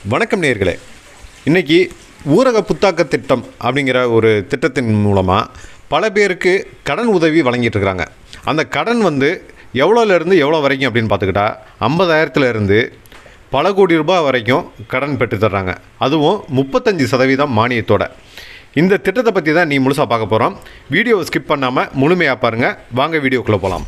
வணக்கம் நேயர்களே இன்னைக்கு ஊரக புத்தாக்க திட்டம் அப்படிங்கிற ஒரு திட்டத்தின் மூலமாக பல பேருக்கு கடன் உதவி வழங்கிட்டு இருக்கிறாங்க அந்த கடன் வந்து எவ்வளோலேருந்து எவ்வளோ வரைக்கும் அப்படின்னு பார்த்துக்கிட்டா ஐம்பதாயிரத்துலேருந்து பல கோடி ரூபாய் வரைக்கும் கடன் பெற்று தர்றாங்க அதுவும் முப்பத்தஞ்சு சதவீதம் மானியத்தோட இந்த திட்டத்தை பற்றி தான் நீ முழுசாக பார்க்க போகிறோம் வீடியோவை ஸ்கிப் பண்ணாமல் முழுமையாக பாருங்கள் வாங்க வீடியோக்குள்ளே போகலாம்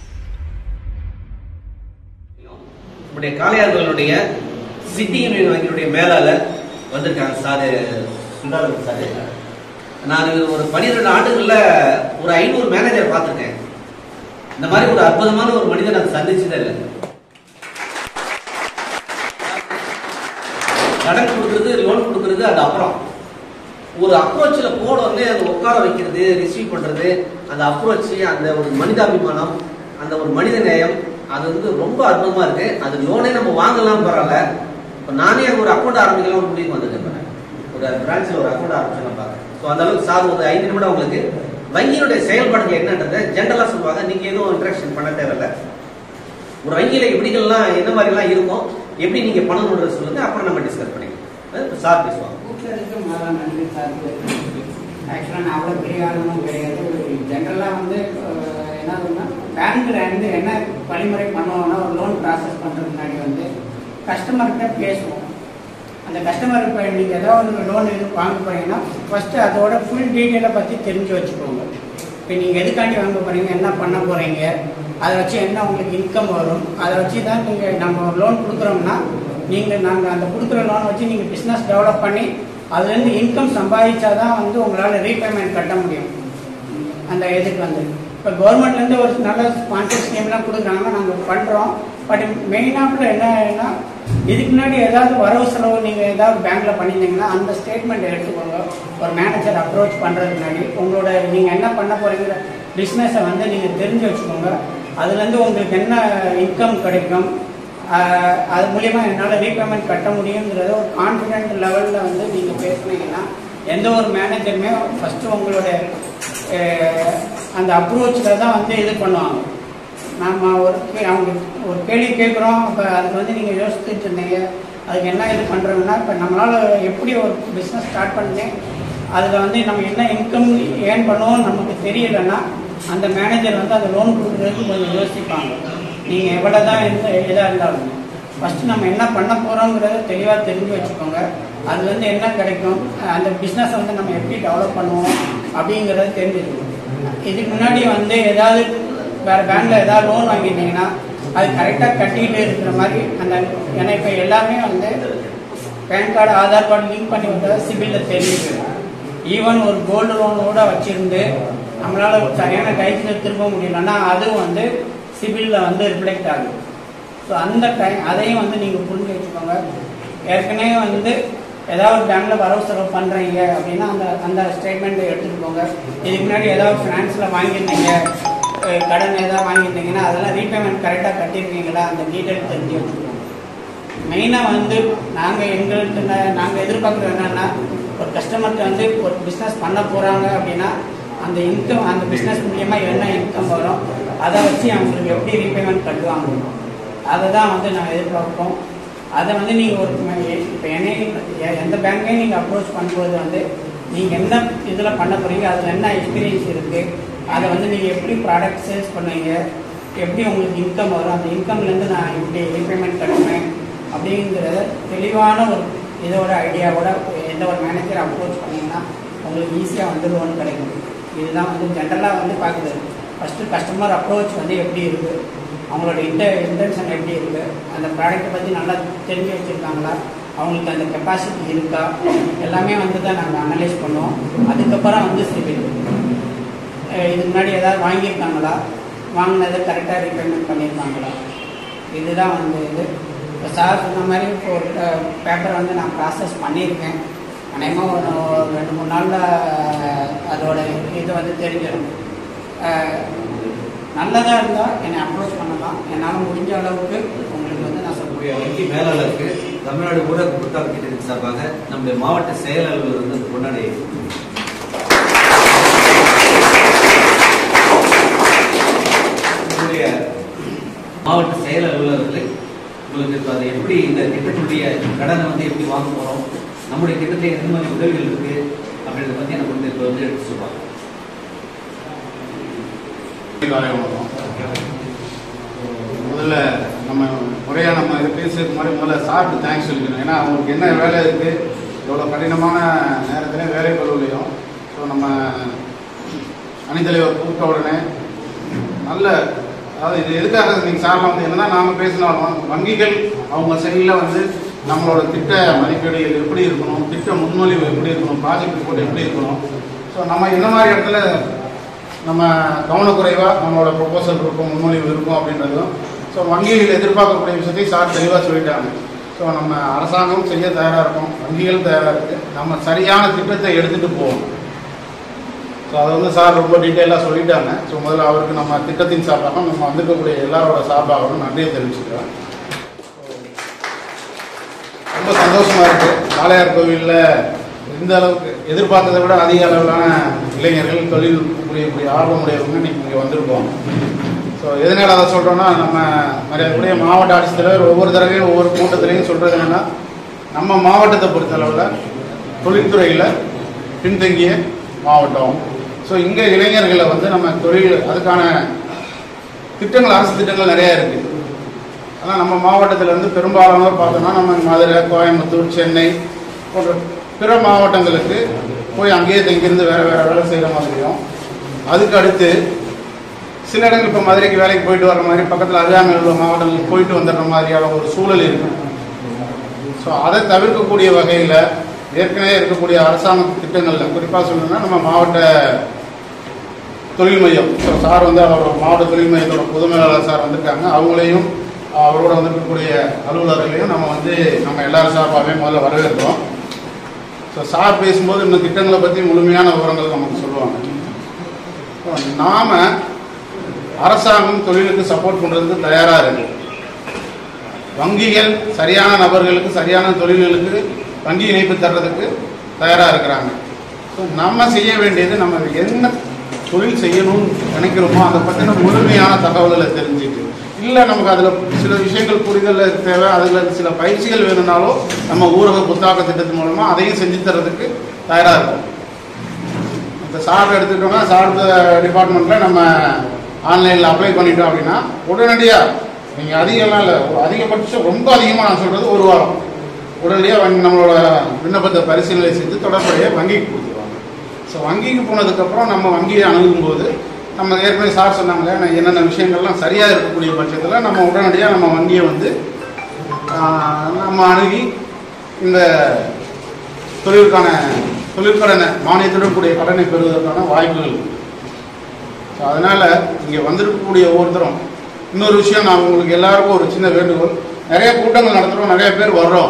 நம்முடைய காளையார்களுடைய சிட்டி யூனியன் வங்கியுடைய மேலாளர் வந்திருக்காங்க சார் சுண்டாளர் சார் நான் ஒரு பன்னிரெண்டு ஆண்டுகள்ல ஒரு ஐநூறு மேனேஜர் பார்த்திருக்கேன் இந்த மாதிரி ஒரு அற்புதமான ஒரு மனிதன் நான் சந்திச்சதே இல்லை கடன் கொடுக்கறது லோன் கொடுக்கறது அது அப்புறம் ஒரு அப்ரோச்சில் போன உடனே அதை உட்கார வைக்கிறது ரிசீவ் பண்றது அந்த அப்ரோச் அந்த ஒரு மனிதாபிமானம் அந்த ஒரு மனித நேயம் அது வந்து ரொம்ப அற்புதமா இருக்கு அது லோனே நம்ம வாங்கலாம் பரவாயில்ல இப்போ நானே ஒரு அக்கௌண்ட் ஆரம்பிக்கலாம் ஒரு முடிவு வந்திருக்கேன் ஒரு பிரான்ச்சில் ஒரு அக்கௌண்ட் ஆரம்பிச்சலாம் பார்க்க ஸோ அந்த அளவுக்கு சார் ஒரு ஐந்து நிமிடம் உங்களுக்கு வங்கியினுடைய செயல்பாடுகள் என்னன்றதை ஜென்ரலாக சொல்லுவாங்க நீங்க எதுவும் இன்ட்ராக்ஷன் பண்ண தேவையில்ல ஒரு வங்கியில எப்படிகள்லாம் என்ன மாதிரிலாம் இருக்கும் எப்படி நீங்க பண்ணணுன்றத சொல்லுங்க அப்புறம் நம்ம டிஸ்கஸ் பண்ணிக்கலாம் சார் பேசுவாங்க கூப்பிட்டதுக்கு முதல்ல நன்றி சார் ஆக்சுவலாக நான் அவ்வளோ பெரிய ஆளுமும் கிடையாது ஜென்ரலாக வந்து அஹ், என்ன சொன்னால் பேங்க்கில் வந்து என்ன வழிமுறை பண்ணுவோம்னா ஒரு லோன் ப்ராசஸ் பண்ணுறதுக்கு முன்னாடி வந்து கஸ்டமர்கிட்ட பேசுவோம் அந்த கஸ்டமர் இப்போ நீங்கள் ஏதாவது ஒரு லோன் எது வாங்க போறீங்கன்னா ஃபஸ்ட்டு அதோட ஃபுல் டீட்டெயிலை பற்றி தெரிஞ்சு வச்சுக்கோங்க இப்போ நீங்கள் எதுக்காண்டி வாங்க போகிறீங்க என்ன பண்ண போகிறீங்க அதை வச்சு என்ன உங்களுக்கு இன்கம் வரும் அதை வச்சு தான் நீங்கள் நம்ம லோன் கொடுக்குறோம்னா நீங்கள் நாங்கள் அந்த கொடுக்குற லோனை வச்சு நீங்கள் பிஸ்னஸ் டெவலப் பண்ணி அதுலேருந்து இன்கம் சம்பாதிச்சா தான் வந்து உங்களால் ரீபேமெண்ட் கட்ட முடியும் அந்த இதுக்கு வந்து இப்போ கவர்மெண்ட்லேருந்து ஒரு நல்ல ஸ்பான்சர் ஸ்கீம்லாம் கொடுக்குறாங்கன்னா நாங்கள் பண்ணுறோம் பட் மெயினாக என்னன்னா இதுக்கு முன்னாடி ஏதாவது வரவு செலவு நீங்கள் ஏதாவது பேங்க்கில் பண்ணியிருந்தீங்கன்னா அந்த ஸ்டேட்மெண்ட் எடுத்துக்கோங்க ஒரு மேனேஜர் அப்ரோச் பண்ணுறதுக்கு முன்னாடி உங்களோட நீங்கள் என்ன பண்ண போகிறீங்கிற பிஸ்னஸை வந்து நீங்கள் தெரிஞ்சு வச்சுக்கோங்க அதுலேருந்து உங்களுக்கு என்ன இன்கம் கிடைக்கும் ஆஹ் அது மூலியமா என்னால் ரீபேமெண்ட் கட்ட முடியுங்கிறத ஒரு கான்ஃபிடென்ட் லெவலில் வந்து நீங்கள் பேசுனீங்கன்னா எந்த ஒரு மேனேஜருமே ஃபஸ்ட்டு உங்களோட ஆஹ் அந்த அப்ரோச்சில் தான் வந்து இது பண்ணுவாங்க நம்ம ஒரு கே- அவங்க ஒரு கேள்வி கேட்குறோம் அப்போ அதுக்கு வந்து நீங்கள் யோசிச்சுட்டு இருந்தீங்க அதுக்கு என்ன இது பண்ணுறோம்னா இப்போ நம்மளால் எப்படி ஒரு பிஸ்னஸ் ஸ்டார்ட் பண்ணி அதில் வந்து நம்ம என்ன இன்கம் ஏர்ன் பண்ணுவோம் நமக்கு தெரியலைன்னா அந்த மேனேஜர் வந்து அந்த லோன் கொடுக்குறதுக்கு கொஞ்சம் யோசிப்பாங்க நீங்கள் எவ்வளோ தான் எந்த இதாக இருந்தாலும் ஃபஸ்ட்டு நம்ம என்ன பண்ண போகிறோங்கிறத தெளிவாக தெரிஞ்சு வச்சுக்கோங்க அதுலேருந்து என்ன கிடைக்கும் அந்த பிஸ்னஸை வந்து நம்ம எப்படி டெவலப் பண்ணுவோம் அப்படிங்கிறத தெரிஞ்சுக்கணும் இதுக்கு முன்னாடி வந்து ஏதாவது வேறு பேங்க்கில் ஏதாவது லோன் வாங்கியிருந்தீங்கன்னா அது கரெக்டாக கட்டிக்கிட்டு இருக்கிற மாதிரி அந்த ஏன்னா இப்போ எல்லாமே வந்து PAN card Aadhaar card link பண்ணி வந்தால் சிபிலில் தெரியுது ஈவன் ஒரு கோல்டு லோனோட வச்சிருந்து நம்மளால சரியான டைத்தில் திரும்ப முடியலன்னா அதுவும் வந்து சிபிலில் வந்து ரிஃப்ளெக்ட் ஆகுது ஸோ அந்த டைம் அதையும் வந்து நீங்கள் புரிஞ்சு வச்சுக்கோங்க ஏற்கனவே வந்து ஏதாவது பேங்க்ல வரவு செலவு பண்ணுறீங்க அப்படின்னா அந்த அந்த ஸ்டேட்மெண்ட்டை எடுத்துட்டு போங்க இதுக்கு முன்னாடி ஏதாவது ஃபினான்ஸில் வாங்கியிருந்தீங்க அஹ் கடன் ஏதாவது வாங்கியிருந்தீங்கன்னா அதெல்லாம் ரீபேமெண்ட் கரெக்டாக கட்டியிருக்கீங்களா அந்த டீட்டெயில் தெரிஞ்சு வச்சுக்கோங்க மெயினாக வந்து நாங்கள் எங்கள்கிட்ட நாங்கள் எதிர்பார்க்குறது என்னன்னா ஒரு கஸ்டமர்கிட்ட வந்து ஒரு பிஸ்னஸ் பண்ண போகிறாங்க அப்படின்னா அந்த இன்கம் அந்த பிஸ்னஸ் மூலியமாக என்ன இன்கம் வரும் அதை வச்சு அவங்களுக்கு எப்படி ரீபேமெண்ட் கட்டுவாங்க அதை தான் வந்து நாங்கள் எதிர்பார்ப்போம் அதை வந்து நீங்கள் ஒரு இப்போ என்னை எ- எந்த பேங்க்கையும் நீங்கள் அப்ரோச் பண்ணும்போது வந்து நீங்கள் என்ன இதில் பண்ண போகிறீங்க அதில் என்ன எக்ஸ்பீரியன்ஸ் இருக்குது அதை வந்து நீங்கள் எப்படி ப்ராடக்ட் சேல்ஸ் பண்ணுவீங்க எப்படி உங்களுக்கு இன்கம் வரும் அந்த இன்கம்லேருந்து நான் எப்படி ரீபேமெண்ட் கட்டுவேன் அப்படிங்கிறத தெளிவான ஒரு இதோட ஐடியாவோட எந்த ஒரு மேனேஜர் அப்ரோச் பண்ணீங்கன்னா உங்களுக்கு ஈஸியாக வந்து லோன் கிடைக்கும் இதுதான் வந்து ஜென்ரலாக வந்து பார்க்குது ஃபஸ்ட்டு கஸ்டமர் அப்ரோச் வந்து எப்படி இருக்குது அவங்களோட இன்ட இன்டென்ஷன் எப்படி இருக்குது அந்த ப்ராடக்ட்டை பற்றி நல்லா தெரிஞ்சு வச்சுருக்காங்களா அவங்களுக்கு அந்த கெப்பாசிட்டி இருக்கா எல்லாமே வந்து தான் நாங்கள் அனலைஸ் பண்ணுவோம் அதுக்கப்புறம் வந்து சிபில் அஹ் இதுக்கு முன்னாடி ஏதாவது வாங்கியிருக்காங்களா வாங்கினதை கரெக்டாக ரீபேமெண்ட் பண்ணியிருக்காங்களா இதுதான் வந்து இது இப்போ சார் சொன்ன மாதிரி இப்போ ஒரு பேப்பரை வந்து நான் ப்ராசஸ் பண்ணியிருக்கேன் அநேகமாக ஒரு ஒரு ரெண்டு மூணு நாளில் அதோட இது வந்து தெரிஞ்சிடும் அஹ் நல்லதாக இருந்தால் என்னை அப்ரோச் பண்ணலாம் என்னால் முடிஞ்ச அளவுக்கு உங்களுக்கு வந்து நான் நம்முடைய சொல்லுவேன் வங்கி மேலாளருக்கு தமிழ்நாடு ஊரக புத்தாக்க திட்டத்தின் சார்பாக நம்முடைய மாவட்ட செயலாளர் வந்து கொண்டாடி நம்முடைய மாவட்ட செயல் அலுவலர்களை உங்களுக்கு இப்போ அதை எப்படி இந்த திட்டத்தினுடைய கடனை வந்து எப்படி வாங்க போகிறோம் நம்முடைய திட்டத்தில் எந்த மாதிரி உதவிகள் இருக்கு அப்படின்றத பற்றி எனக்கு வந்து இப்போ வந்து எடுத்து சொல்லுவாங்க காலை வணக்கம் முதல்ல நம்ம முறையாக நம்ம இது பேசுறதுக்கு முன்னாடி முதல்ல சாப்பிட்டு தேங்க்ஸ் சொல்லிக்கணும் ஏன்னா அவங்களுக்கு என்ன வேலை இருக்குது இவ்வளோ கடினமான நேரத்தில் வேலை பருவலையும் ஸோ நம்ம அணித்தலைவர் கூப்பிட்ட உடனே நல்ல அதாவது இது எதுக்காக நீங்கள் சார்லாம் வந்து என்னதான் நாம பேசினாலும் வங்கிகள் அவங்க சைடில் வந்து நம்மளோட திட்ட மதிப்பீடுகள் எப்படி இருக்கணும் திட்ட முன்மொழிவு எப்படி இருக்கணும் ப்ராஜெக்ட் ரிப்போர்ட் எப்படி இருக்கணும் ஸோ நம்ம என்ன மாதிரி இடத்துல நம்ம கவனக்குறைவாக நம்மளோட ப்ரொபோசல் இருக்கும் முன்மொழிவு இருக்கும் அப்படின்றதும் ஸோ வங்கிகள் எதிர்பார்க்கக்கூடிய விஷயத்தை சார் தெளிவாக சொல்லிட்டாங்க ஸோ நம்ம அரசாங்கம் செய்ய தயாராக இருக்கும் வங்கிகள் தயாராக இருக்குது நம்ம சரியான திட்டத்தை எடுத்துகிட்டு போகணும் ஸோ அதை வந்து சார் ரொம்ப டீட்டெயிலாக சொல்லிட்டாங்க ஸோ முதல்ல அவருக்கு நம்ம திட்டத்தின் சார்பாக நம்ம வந்திருக்கக்கூடிய எல்லாரோட சார்பாகவும் நன்றியை தெரிவிச்சுக்கிறேன் ரொம்ப சந்தோஷமா இருக்கு காளையார் கோவிலில் இந்த அளவுக்கு எதிர்பார்த்ததை விட அதிக அளவிலான இளைஞர்கள் தொழில் புரியக்கூடிய ஆர்வமுடையவங்க இன்னைக்கு இங்கே வந்திருக்கோம் ஸோ எதனால் அதை சொல்கிறோன்னா நம்ம மரியாதைக்குரிய மாவட்ட ஆட்சித்தலைவர் ஒவ்வொரு தடவையும் ஒவ்வொரு கூட்டத்திலையும் சொல்கிறது என்னென்னா நம்ம மாவட்டத்தை பொறுத்தளவில் தொழில்துறையில் பின்தங்கிய மாவட்டம் ஸோ இங்கே இளைஞர்களை வந்து நம்ம தொழில் அதுக்கான திட்டங்கள் அரசு திட்டங்கள் நிறையா இருக்குது ஆனால் நம்ம மாவட்டத்தில் வந்து பெரும்பாலானோர் பார்த்தோம்னா நம்ம மதுரை கோயம்புத்தூர் சென்னை போன்ற பிற மாவட்டங்களுக்கு போய் அங்கேயே தங்கியிருந்து வேறு வேறு வேலை செய்கிற மாதிரியும் அதுக்கு அடுத்து சில இடங்கள் இப்போ மதுரைக்கு வேலைக்கு போயிட்டு வர மாதிரி பக்கத்தில் அருகாமையில் உள்ள மாவட்டங்களுக்கு போயிட்டு வந்துடுற மாதிரியான ஒரு சூழல் இருக்கு ஸோ அதை தவிர்க்கக்கூடிய வகையில் ஏற்கனவே இருக்கக்கூடிய அரசாங்க திட்டங்களில் குறிப்பாக சொல்லணும்னா நம்ம மாவட்ட தொழில் மையம் ஸோ சார் வந்து அவரோட மாவட்ட தொழில் மையத்தோட பொதுமேலாளர் சார் வந்திருக்காங்க அவங்களையும் அவரோட வந்திருக்கக்கூடிய அலுவலர்களையும் நம்ம வந்து நம்ம எல்லாரும் சார்பாகவே முதல்ல வரவேற்கிறோம் ஸோ சார் பேசும்போது இந்த திட்டங்களை பற்றி முழுமையான விவரங்கள் நமக்கு சொல்லுவாங்க ஸோ நாம அரசாங்கம் தொழிலுக்கு சப்போர்ட் பண்ணுறதுக்கு தயாராக இருக்கு வங்கிகள் சரியான நபர்களுக்கு சரியான தொழில்களுக்கு வங்கி இணைப்பு தர்றதுக்கு தயாராக இருக்கிறாங்க ஸோ நம்ம செய்ய வேண்டியது நம்ம என்ன தொழில் செய்யணும்னு நினைக்கிறோமோ அதை பற்றின முழுமையான தகவல்களை தெரிஞ்சுட்டு இல்லை நமக்கு அதில் சில விஷயங்கள் புரிதல் தேவை அதில் சில பயிற்சிகள் வேணும்னாலோ நம்ம ஊரக புத்தாக்க திட்டத்தின் மூலமாக அதையும் செஞ்சு தர்றதுக்கு தயாராக இருக்கும் இப்போ சார் எடுத்துக்கிட்டோம்னா சார் டிபார்ட்மெண்ட்டில் நம்ம ஆன்லைனில் அப்ளை பண்ணிட்டோம் அப்படின்னா உடனடியாக நீங்கள் அதிகம்லாம் இல்லை ஒரு அதிகபட்சம் ரொம்ப அதிகமாக நான் சொல்கிறது ஒரு வாரம் உடனடியாக வங்கி நம்மளோட விண்ணப்பத்தை பரிசீலனை செய்து தொடர்புடைய வங்கிக்கு கொடுத்துருவாங்க ஸோ வங்கிக்கு போனதுக்கப்புறம் நம்ம வங்கியை அணுகும்போது நம்ம ஏற்கனவே சார் சொன்னாங்க நான் என்னென்ன விஷயங்கள்லாம் சரியாக இருக்கக்கூடிய பட்சத்தில் நம்ம உடனடியாக நம்ம வங்கியை வந்து ஆஹ், நம்ம அணுகி இந்த தொழிலுக்கான தொழிற்கடனை மானியத்துடன் கூடிய கடனை பெறுவதற்கான வாய்ப்புகள் இருக்கு. ஸோ அதனால் இங்கே வந்திருக்கக்கூடிய ஒவ்வொருத்தரும் இன்னொரு விஷயம் நான் உங்களுக்கு எல்லாருக்கும் ஒரு சின்ன வேண்டுகோள் நிறைய கூட்டங்கள் நடத்துகிறோம் நிறைய பேர் வர்றோம்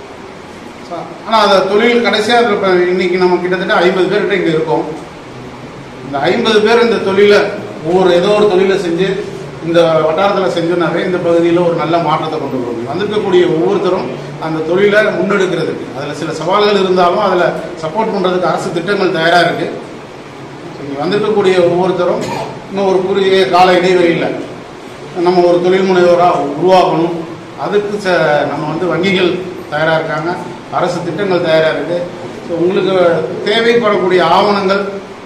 ஆனால் அதை தொழில் கடைசியாக இப்போ இன்னைக்கு நம்ம கிட்டத்தட்ட ஐம்பது பேர்கிட்ட இங்கே இருக்கோம் இந்த ஐம்பது பேர் இந்த தொழிலை ஒவ்வொரு ஏதோ ஒரு தொழிலை செஞ்சு இந்த வட்டாரத்தில் செஞ்சோன்னாவே இந்த பகுதியில் ஒரு நல்ல மாற்றத்தை கொண்டு வர முடியும் வந்திருக்கக்கூடிய ஒவ்வொருத்தரும் அந்த தொழிலை முன்னெடுக்கிறதுக்கு அதில் சில சவால்கள் இருந்தாலும் அதில் சப்போர்ட் பண்ணுறதுக்கு அரசு திட்டங்கள் தயாராக இருக்குது இங்கே வந்திருக்கக்கூடிய ஒவ்வொருத்தரும் இன்னும் ஒரு குறுகிய கால இடைவெளியில் நம்ம ஒரு தொழில் முனைவோராக உருவாக்கணும் அதுக்கு ச நம்ம வந்து வங்கிகள் தயாராக இருக்காங்க அரசு திட்டங்கள் தயாராக இருக்குது ஸோ உங்களுக்கு தேவைப்படக்கூடிய ஆவணங்கள்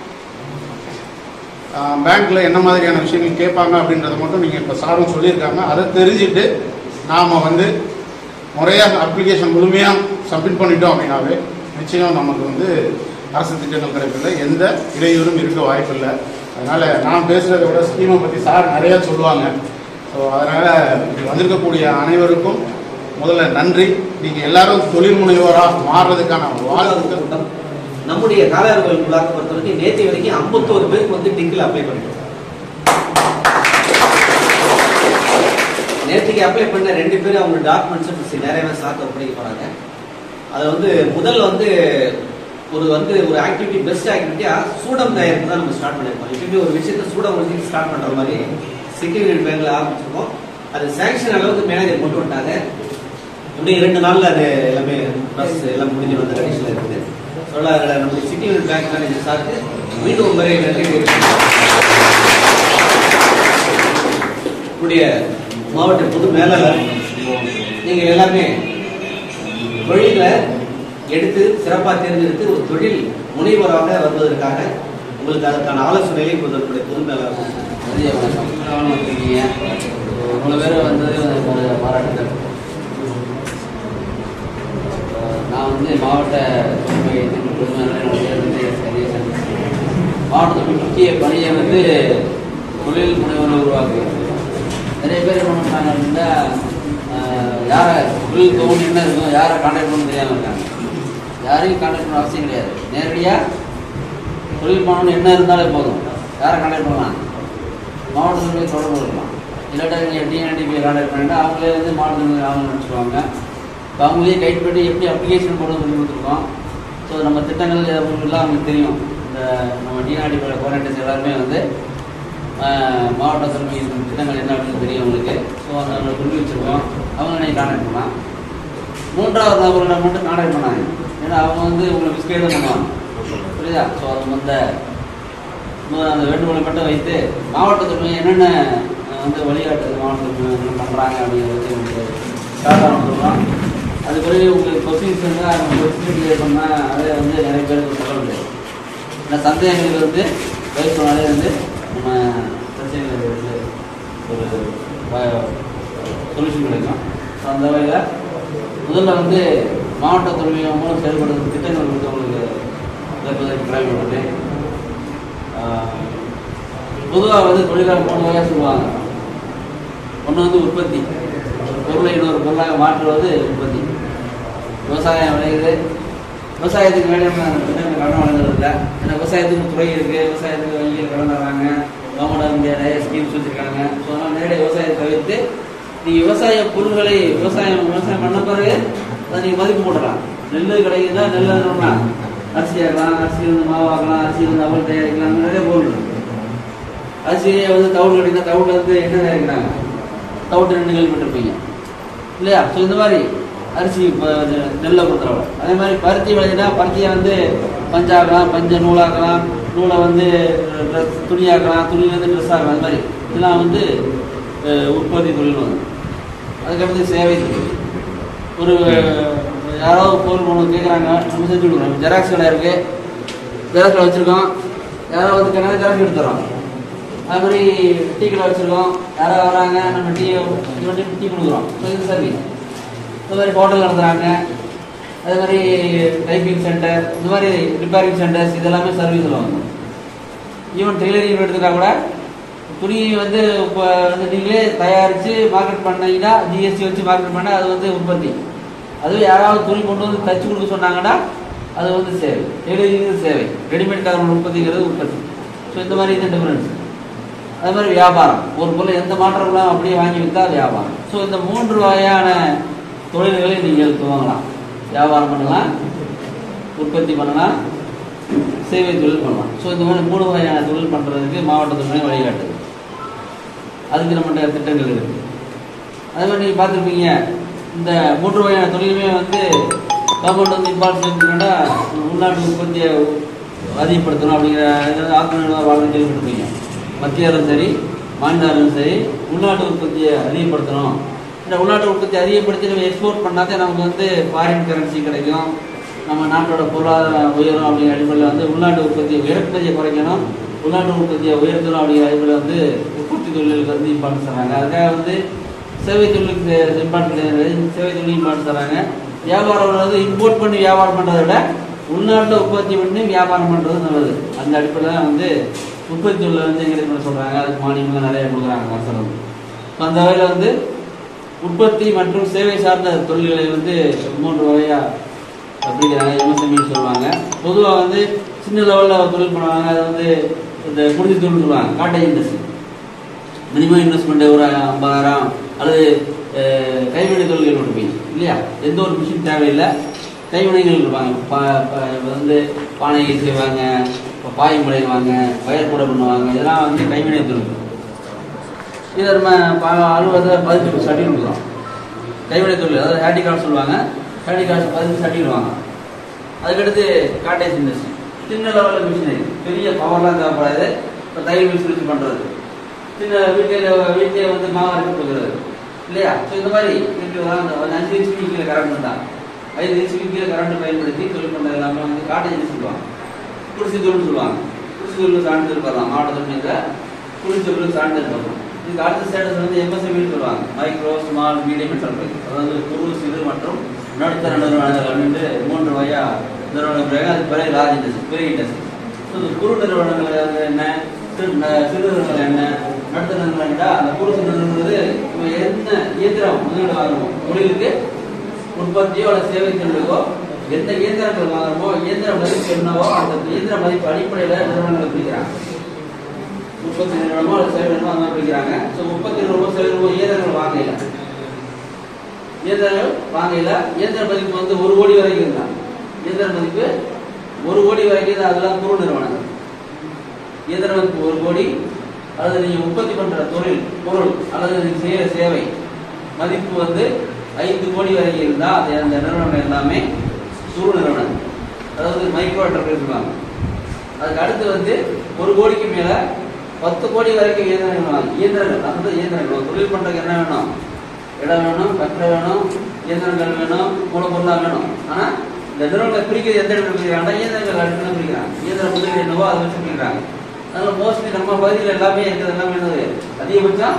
பேங்க்கில் என்ன மாதிரியான விஷயங்கள் கேட்பாங்க அப்படின்றத மட்டும் நீங்கள் இப்போ சாரும் சொல்லியிருக்காங்க அதை தெரிஞ்சுட்டு நாம் வந்து முறையாக அப்ளிகேஷன் முழுமையாக சப்மிட் பண்ணிட்டோம் அப்படின்னாவே நிச்சயம் நமக்கு வந்து அரசு திட்டங்கள் கிடைப்பதில் எந்த இடையூறும் இருக்க வாய்ப்பில்லை அதனால் நான் பேசுகிறத விட ஸ்கீமை பற்றி சார் நிறையா சொல்லுவாங்க ஸோ அதனால் வந்திருக்கக்கூடிய அனைவருக்கும் முதல்ல நன்றி நீங்கள் எல்லாரும் தொழில் முனைவோராக மாறுறதுக்கான வாழ்த்துக்கள் கூட்டம் நம்முடைய காலாளர்கள் விழாக்கு பொறுத்த வரைக்கும் நேற்று வரைக்கும் ஐம்பத்தோரு பேருக்கு வந்து டிங்கில் அப்ளை பண்ணிட்டோம் நேற்றுக்கு அப்ளை பண்ண ரெண்டு பேரும் அவங்க டாக்குமெண்ட்ஸ் நிறையவே சாக்கு ஒப்படைக்க போறாங்க அது வந்து முதல் வந்து ஒரு வந்து ஒரு ஆக்டிவிட்டி பெஸ்ட் ஆக்டிவிட்டியா சூடம் தயாரிப்பு தான் நம்ம ஸ்டார்ட் பண்ணிருக்கோம் இப்படி ஒரு விஷயத்தை சூடம் வச்சு ஸ்டார்ட் பண்ற மாதிரி செக்யூரிட்டி பேங்க்ல ஆரம்பிச்சிருக்கோம் அது சாங்ஷன் அளவுக்கு மேனேஜர் கொண்டு வந்துட்டாங்க இன்னும் இரண்டு நாள்ல அது எல்லாமே ப்ளஸ் எல்லாம் முடிஞ்சு வந்த கண்டிஷன்ல இருக்குது சொல்ல அதில் நம்முடைய சிட்டி யூனிட் பேங்க் மேனேஜர் சாருக்கு மீண்டும் ஒரு முறை நன்றி தெரிவித்துக்கிறேன். நம்முடைய மாவட்ட பொது மேலாளர் நீங்கள் எல்லாமே தொழிலை எடுத்து சிறப்பாக தேர்ந்தெடுத்து ஒரு தொழில் முனைவராக வருவதற்காக உங்களுக்கு அதற்கான ஆலோசனைகளை இப்போது நம்முடைய பொதுமேலாளர் மதிய வணக்கம் கவனம் வந்திருக்கீங்க இவ்வளோ பேர் வந்தது எனக்கு பாராட்டுகள் அஹ் நான் வந்து மாவட்ட தூய்மை திட்ட பொதுமக்கள் சதீசன் மாவட்டத்தில் முக்கிய பணியை வந்து தொழில் முனைவரை உருவாக்குகிறது நிறைய பேர் என்ன பண்ணுறாங்க அப்படின்னா அஹ் யாரை தொழில் தோணி என்ன இருக்கும் யாரை கான்டாக்ட் பண்ண தெரியாமல் இருக்காங்க யாரையும் கான்டாக்ட் பண்ண அவசியம் கிடையாது நேரடியாக தொழில் பண்ணணும் என்ன இருந்தாலே போதும் யாரை கான்டாக்ட் பண்ணலாம் மாவட்டத்தில் போய் தொடர்பு கொள்ளலாம் இல்லாட்டா நீங்கள் டிஎன்டிபி கான்டாக்ட் பண்ணிட்டா அவங்களே வந்து மாவட்டத்தில் அவங்க நினச்சிக்குவாங்க இப்போ அவங்களே கைட் பண்ணி எப்படி அப்ளிகேஷன் போட சொல்லி கொடுத்துருக்கோம் ஸோ நம்ம திட்டங்கள் எல்லாம் அவங்களுக்கு தெரியும் இந்த நம்ம டிஎன்டிபியோட கோஆர்டினேட்டர்ஸ் எல்லாருமே வந்து ஆஹ், மாவட்ட தலைமை திட்டங்கள் என்ன அப்படின்னு தெரியும் அவங்களுக்கு ஸோ அந்த அவங்களை சொல்லி வச்சுருக்கோம் அவங்க நீங்கள் கான்டாக்ட் பண்ணலாம் மூன்றாவது நபர்களை மட்டும் கான்டாக்ட் பண்ணாங்க ஏன்னா அவங்க வந்து உங்களுக்கு பிஸ்கெட் தான் பண்ணுவாங்க புரியுதா ஸோ அது அந்த மு- அந்த வேண்டுகோளை மட்டும் வைத்து மாவட்டத்தில் என்னென்ன அஹ், வந்து வழிகாட்டுது மாவட்டத்தில் என்ன பண்ணுறாங்க அப்படிங்கிறது உங்களுக்கு ஸ்டார்ட் ஆக சொல்கிறோம் அது பிறகு உங்களுக்கு கொஸ்டின்ஸ் இருந்தால் அந்த கொஸ்டின் கிளியர் பண்ணால் அதை வந்து நிறைய பேருக்கு சொல்ல முடியாது இந்த சந்தேகங்களுக்கு வந்து பதில் சொன்னாலே வந்து நம்ம பிரச்சனைகளுக்கு வந்து ஒரு சொல்யூஷன் கிடைக்கும் ஸோ அந்த வகையில் முதல்ல வந்து மாவட்ட தொழில் மூலம் செயல்படுற திட்டங்கள் வந்து உங்களுக்கு இழப்பதற்கு கடமைப்பட்டது பொதுவாக வந்து தொழிலாளர் மூணு வகையாக சொல்லுவாங்க ஒன்று வந்து உற்பத்தி ஒரு பொருளை இன்னொரு பொருளாக மாற்றுவது உற்பத்தி விவசாயம் விளையுது விவசாயத்துக்கு வேண்டிய திட்டங்கள் கடன் வழங்குறது இல்லை ஏன்னா விவசாயத்துக்கு துறை இருக்குது விவசாயத்துக்கு வங்கியில் கடன் தராங்க கவர்மெண்ட் ஆஃப் இந்தியா நிறைய ஸ்கீம்ஸ் வச்சுருக்காங்க ஸோ அதனால் நேரடி விவசாயத்தை தவிர்த்து நீங்கள் விவசாய பொருள்களை விவசாயம் விவசாயம் பண்ண பிறகு அதை நீங்கள் மதிப்பு போடலாம் நெல் கிடைக்குதா நெல் வேணும்னா அரிசி ஆக்கலாம் அரிசி வந்து மாவாக்கலாம் அரிசி வந்து அவல் தயாரிக்கலாம் அந்த மாதிரி நிறைய பொருள் இருக்கு அரிசியை வந்து தவிடு கிடைக்குதா தவிடு வந்து என்ன தயாரிக்கிறாங்க தவிட்டு ரெண்டு கேள்விப்பட்டிருப்பீங்க இல்லையா ஸோ இந்த மாதிரி அரிசி இப்போ நெல்லை பொறுத்தளவு அதே மாதிரி பருத்தி விளைஞ்சுனா பருத்தியை வந்து பஞ்சாக்கலாம் பஞ்ச நூலாக்கலாம் நூலை வந்து ட்ரெஸ் துணியாக்கலாம் துணி வந்து ட்ரெஸ் ஆகலாம் அந்த மாதிரி இதெல்லாம் வந்து அஹ், உற்பத்தி தொழில் வந்து அதுக்கடுத்து சேவை தொழில் ஒரு யாராவது பொருள் ஒன்று கேட்குறாங்க நம்ம செஞ்சு கொடுக்குறோம் ஜெராக்ஸ் கடை இருக்குது ஜெராக்ஸ் கடை வச்சுருக்கோம் யாராவது வந்து கேட்டாங்க ஜெராக்ஸ் எடுத்துறோம் அது மாதிரி டீ கடை வச்சுருக்கோம் யாராவது வராங்க நம்ம டீ இது டீ கொடுக்குறோம் ஸோ இது சர்வீஸ் இந்த மாதிரி ஹோட்டல் நடத்துகிறாங்க அதே மாதிரி டைப்பிங் சென்டர் இந்த மாதிரி ரிப்பேரிங் சென்டர்ஸ் இதெல்லாமே சர்வீஸில் வந்து ஈவன் டெய்லரிங் எடுத்துட்டா கூட துணி வந்து இப்போ வந்து நீங்களே தயாரித்து மார்க்கெட் பண்ணீங்கன்னா ஜிஎஸ்டி வச்சு மார்க்கெட் பண்ணால் அது வந்து உற்பத்தி அதுவே யாராவது துணி கொண்டு வந்து தச்சு கொடுக்க சொன்னாங்கன்னா அது வந்து சேவை டெய்லரிங் சேவை ரெடிமேட் காரணம் உற்பத்திங்கிறது உற்பத்தி ஸோ இந்த மாதிரி இது டிஃபரன்ஸ் அது மாதிரி வியாபாரம் ஒரு பொருள் எந்த மாற்றங்களும் அப்படியே வாங்கி விற்றா வியாபாரம் ஸோ இந்த மூன்று வகையான தொழில்களை நீங்கள் துவங்கலாம் வியாபாரம் பண்ணலாம் உற்பத்தி பண்ணலாம் சேவை தொழில் பண்ணலாம் ஸோ இந்த மாதிரி மூணு வகையான தொழில் பண்ணுறதுக்கு மாவட்ட தொழில் வழிகாட்டுது அதுக்கு நம்மகிட்ட திட்டங்கள் இருக்குது அதே மாதிரி நீங்கள் பார்த்துருப்பீங்க இந்த மூன்று வகையான தொழிலுமே வந்து கவர்மெண்ட் வந்து இம்பார்ட்டன்ஸ் எடுத்துக்கிட்டா உள்நாட்டு உற்பத்தியை அதிகப்படுத்தணும் அப்படிங்கிற இதில் ஆத்மநிர்பர் வாழ்க்கை கேள்விப்பட்டிருப்பீங்க மத்திய அரசும் சரி மாநில அரசும் சரி உள்நாட்டு உற்பத்தியை அதிகப்படுத்தணும் இந்த உள்நாட்டு உற்பத்தி அதிகப்படுத்தி நம்ம எக்ஸ்போர்ட் பண்ணாதே நமக்கு வந்து ஃபாரின் கரன்சி கிடைக்கும் நம்ம நாட்டோட பொருளாதாரம் உயரும் அப்படிங்கிற அடிப்படையில் வந்து உள்நாட்டு உற்பத்தியை இறக்குமதியை குறைக்கணும் உள்நாட்டு உற்பத்தியை உயர்த்தணும் அப்படிங்கிற அடிப்படையில் வந்து உற்பத்தி தொழிலுக்கு வந்து இம்பார்ட்டன்ஸ் தராங்க அதுக்காக வந்து சேவை தொழிலுக்கு இம்பார்ட்டன்ஸ் சேவை தொழில் இம்பார்ட்டன்ஸ் தராங்க வியாபாரம் வந்து இம்போர்ட் பண்ணி வியாபாரம் பண்ணுறதை விட உள்நாட்டில் உற்பத்தி பண்ணி வியாபாரம் பண்ணுறது நல்லது அந்த அடிப்படையில் தான் வந்து உற்பத்தி தொழிலை வந்து எங்களுக்கு பண்ண சொல்கிறாங்க அதுக்கு மானியம்லாம் நிறைய கொடுக்குறாங்க அரசு வந்து ஸோ அந்த வகையில் வந்து உற்பத்தி மற்றும் சேவை சார்ந்த தொழில்களை வந்து மூன்று வகையாக அப்படிங்கிறாங்க எம்எஸ்எம்இ சொல்லுவாங்க பொதுவாக வந்து சின்ன லெவலில் தொழில் பண்ணுவாங்க அதை வந்து இந்த குடிசை தொழில் சொல்லுவாங்க காட்டேஜ் இண்டஸ்ட்ரி மினிமம் இன்வெஸ்ட்மெண்ட் ஒரு ஐம்பதாயிரம் அல்லது அஹ், கைவினை தொழில்கள் கொடுப்பீங்க இல்லையா எந்த ஒரு மிஷின் தேவையில்லை கைவினைகள் இருப்பாங்க பா பா- வந்து பானைகள் செய்வாங்க இப்போ பாயம் முளைவாங்க வயர் கூட பண்ணுவாங்க இதெல்லாம் வந்து கைவினை தொழில் இதை நம்ம ப- அலுவலகத்தில் பதினஞ்சு சர்டிஃபிகேட் கொடுக்குறோம் கைவினை தொழில் அதாவது ஹேண்டிகிராஃப்ட் சொல்லுவாங்க ஹேண்டிகிராஃப்ட் பதினஞ்சு சர்டிஃபிகேட் வாங்க அதுக்கடுத்து காட்டேஜ் இண்டஸ்ட்ரி சின்ன லெவலில் மிஷினரி பெரிய பவர்லாம் தேவைப்படாது இப்போ தையல் மிஷின் வச்சு பண்ணுறது சின்ன வீட்டில் வீட்டிலே வந்து மாவு அரைச்சி கொடுக்குறது இல்லையா ஸோ இந்த மாதிரி இருக்கிறதா அந்த ஒரு அஞ்சு ஹெச்பி கீழே கரண்ட் இருந்தா ஐந்து ஹெச்பி கீழே கரண்ட் பயன்படுத்தி தொழில் பண்ண எல்லாமே வந்து காட்டேஜ் சொல்லுவாங்க குடிசை தொழில் சொல்லுவாங்க குடிசை தொழில் சான்றிதழ் பெறலாம் மாவட்ட தொழில் குடிசை தொழில் சான்றிதழ் பெறலாம் இதுக்கு அடுத்த ஸ்டேட்டஸ் வந்து எம்எஸ்எம்இன்னு சொல்லுவாங்க மைக்ரோ ஸ்மால் மீடியம் என்டர்பிரைஸ் அதாவது குறு சிறு மற்றும் நடுத்தர நிறுவனங்கள் அப்படின்ட்டு மூன்று வகையா நிறுவனம் பிறகு அது பிறகு லார்ஜ் இண்டஸ்ட்ரி பெரிய இண்டஸ்ட்ரி ஸோ இந்த குறு நிறுவனங்கள் வந்து என்ன சிறு ந- சிறு நிறுவனங்கள் என்ன நடுத்தர நிறுவனங்கள்டா அந்த குறு சிறு நிறுவனங்கிறது இப்போ என்ன இயந்திரம் முதலீடு வாங்குறோமோ தொழிலுக்கு உற்பத்தியோ அல்லது சேவை தொழிலுக்கோ எந்த இயந்திரங்கள் வாங்குறோமோ இயந்திர மதிப்பு என்னவோ அந்த இயந்திர மதிப்பு அடிப்படையில் நிறுவனங்களை பிரிக்கிறாங்க உற்பத்தி நிறுவனமோ அல்லது சேவை நிறுவனமோ அந்த மாதிரி பிரிக்கிறாங்க ஸோ உற்பத்தி நிறுவனமோ சேவை நிறுவனமோ இயந்திரங்கள் வாங்கல இயந்திரங்கள் வாங்கல இயந்திர மதிப்பு வந்து ஒரு கோடி வரைக்கும் இருந்தா இயந்திர மதிப்பு ஒரு கோடி வரைக்கும் தான் அதெல்லாம் குறு நிறுவனங்கள் இயந்திர மதிப்பு ஒரு கோடி அல்லது நீங்க உற்பத்தி பண்ற தொழில் பொருள் அல்லது நீங்க செய்யற சேவை மதிப்பு வந்து ஐந்து கோடி வரைக்கும் இருந்தா அது அந்த நிறுவனம் எல்லாமே குறு நிறுவனம் அதாவது மைக்ரோ என்டர்பிரைஸ் சொல்லுவாங்க அதுக்கு அடுத்து வந்து ஒரு கோடிக்கு மேல பத்து கோடி வரைக்கும் இயந்திரங்கள் வாங்க இயந்திரங்கள் அந்த இயந்திரங்கள் ஒரு தொழில் பண்றதுக்கு என்ன வேணும் இடம் வேணும் கட்டடம் வேணும் இயந்திரங்கள் வேணும் மூலப்பொருளா வேணும் ஆனா இந்த நிறுவனங்களை பிரிக்கிறது எந்த இடத்துல பிரிக்கிறாங்கன்னா இயந்திரங்கள் அடுத்து பிரிக்கிறாங்க இயந்திர முதலீடு என்னவோ அதை வச்சு பிரிக்கிறாங்க அதனால மோஸ்ட்லி நம்ம பகுதியில் எல்லாமே இருக்கிறது எல்லாமே என்னது அதிகபட்சம்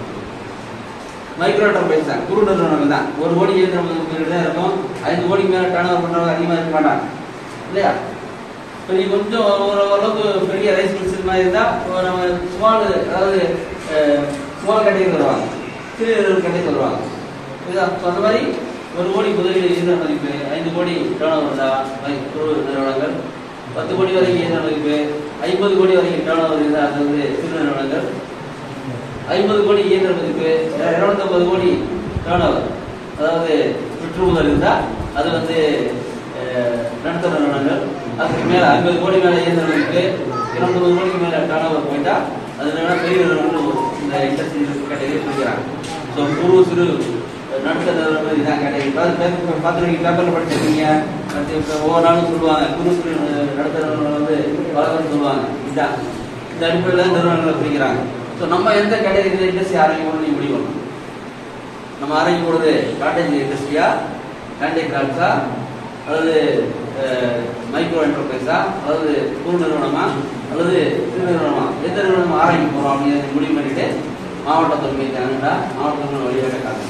மைக்ரோ என்டர்பிரைஸ் தான் குறு நிறுவனங்கள் தான் ஒரு கோடி இயந்திரம் முதலீடு தான் இருக்கும் ஐந்து கோடிக்கு மேல டர்ன் ஓவர் பண்றவங்க அதிகமாக இருக்க மாட்டாங்க இல்லையா இப்போ நீ கொஞ்சம் ஒரு ஓரளவுக்கு பெரிய ரைஸ் மில்ஸ் மாதிரி இருந்தால் நம்ம ஸ்மால் அதாவது ஸ்மால் கேட்டகரி வருவாங்க சிறிய கேட்டகரி வருவாங்க இதுதான் ஸோ அந்த மாதிரி ஒரு கோடி முதலீடு இயந்திர மதிப்பு ஐந்து கோடி டர்ன் ஓவர் இருந்தால் குறு நிறுவனங்கள் பத்து கோடி வரைக்கும் இயந்திர மதிப்பு ஐம்பது கோடி வரைக்கும் டர்ன் ஓவர் இருந்தால் அது வந்து சிறு நிறுவனங்கள் ஐம்பது கோடி இயந்திர மதிப்பு இருநூத்தம்பது கோடி டர்ன் ஓவர் அதாவது விற்றுமுதல் இருந்தால் அது வந்து அஹ், நடுத்தர நிறுவனங்கள் அதுக்கு மேலே ஐம்பது கோடி மேலே இயந்திர மதிப்பு இருநூத்தம்பது கோடிக்கு மேலே டர்ன் ஓவர் போயிட்டா அது வேணா பெரிய நிறுவனங்கள் இந்த இண்டஸ்ட்ரி கேட்டகரி பிடிக்கிறாங்க ஸோ குறு சிறு நடுத்தர நிறுவனங்கள் இதான் கேட்டகரி பார்த்துருக்கீங்க பேப்பரில் படிச்சிருக்கீங்க அடுத்து இப்ப ஒவ்வொரு நாளும் சொல்லுவாங்க குறு சிறு நடுத்தர நிறுவனம் வந்து வளர்ந்து சொல்லுவாங்க இதுதான் இந்த அடிப்படையில் நிறுவனங்களை பிரிக்கிறாங்க ஸோ நம்ம எந்த கேட்டகரியில் இண்டஸ்ட்ரி ஆரம்பிக்கணும்னு நீ முடிவு பண்ணணும் நம்ம ஆரம்பிக்கும் பொழுது காட்டேஜ் இண்டஸ்ட்ரியா ஹேண்டிகிராஃப்ட்ஸா அல்லது மைக்ரோ என்டர்பிரைஸா அல்லது குறு நிறுவனமா அல்லது சிறு நிறுவனமா எந்த நிறுவனம் ஆரம்பிக்க போகிறோம் அப்படின்னு முடிவு பண்ணிட்டு மாவட்ட தொன்மை தேவைண்டா மாவட்ட தொன்மை வழியாக காட்டுங்க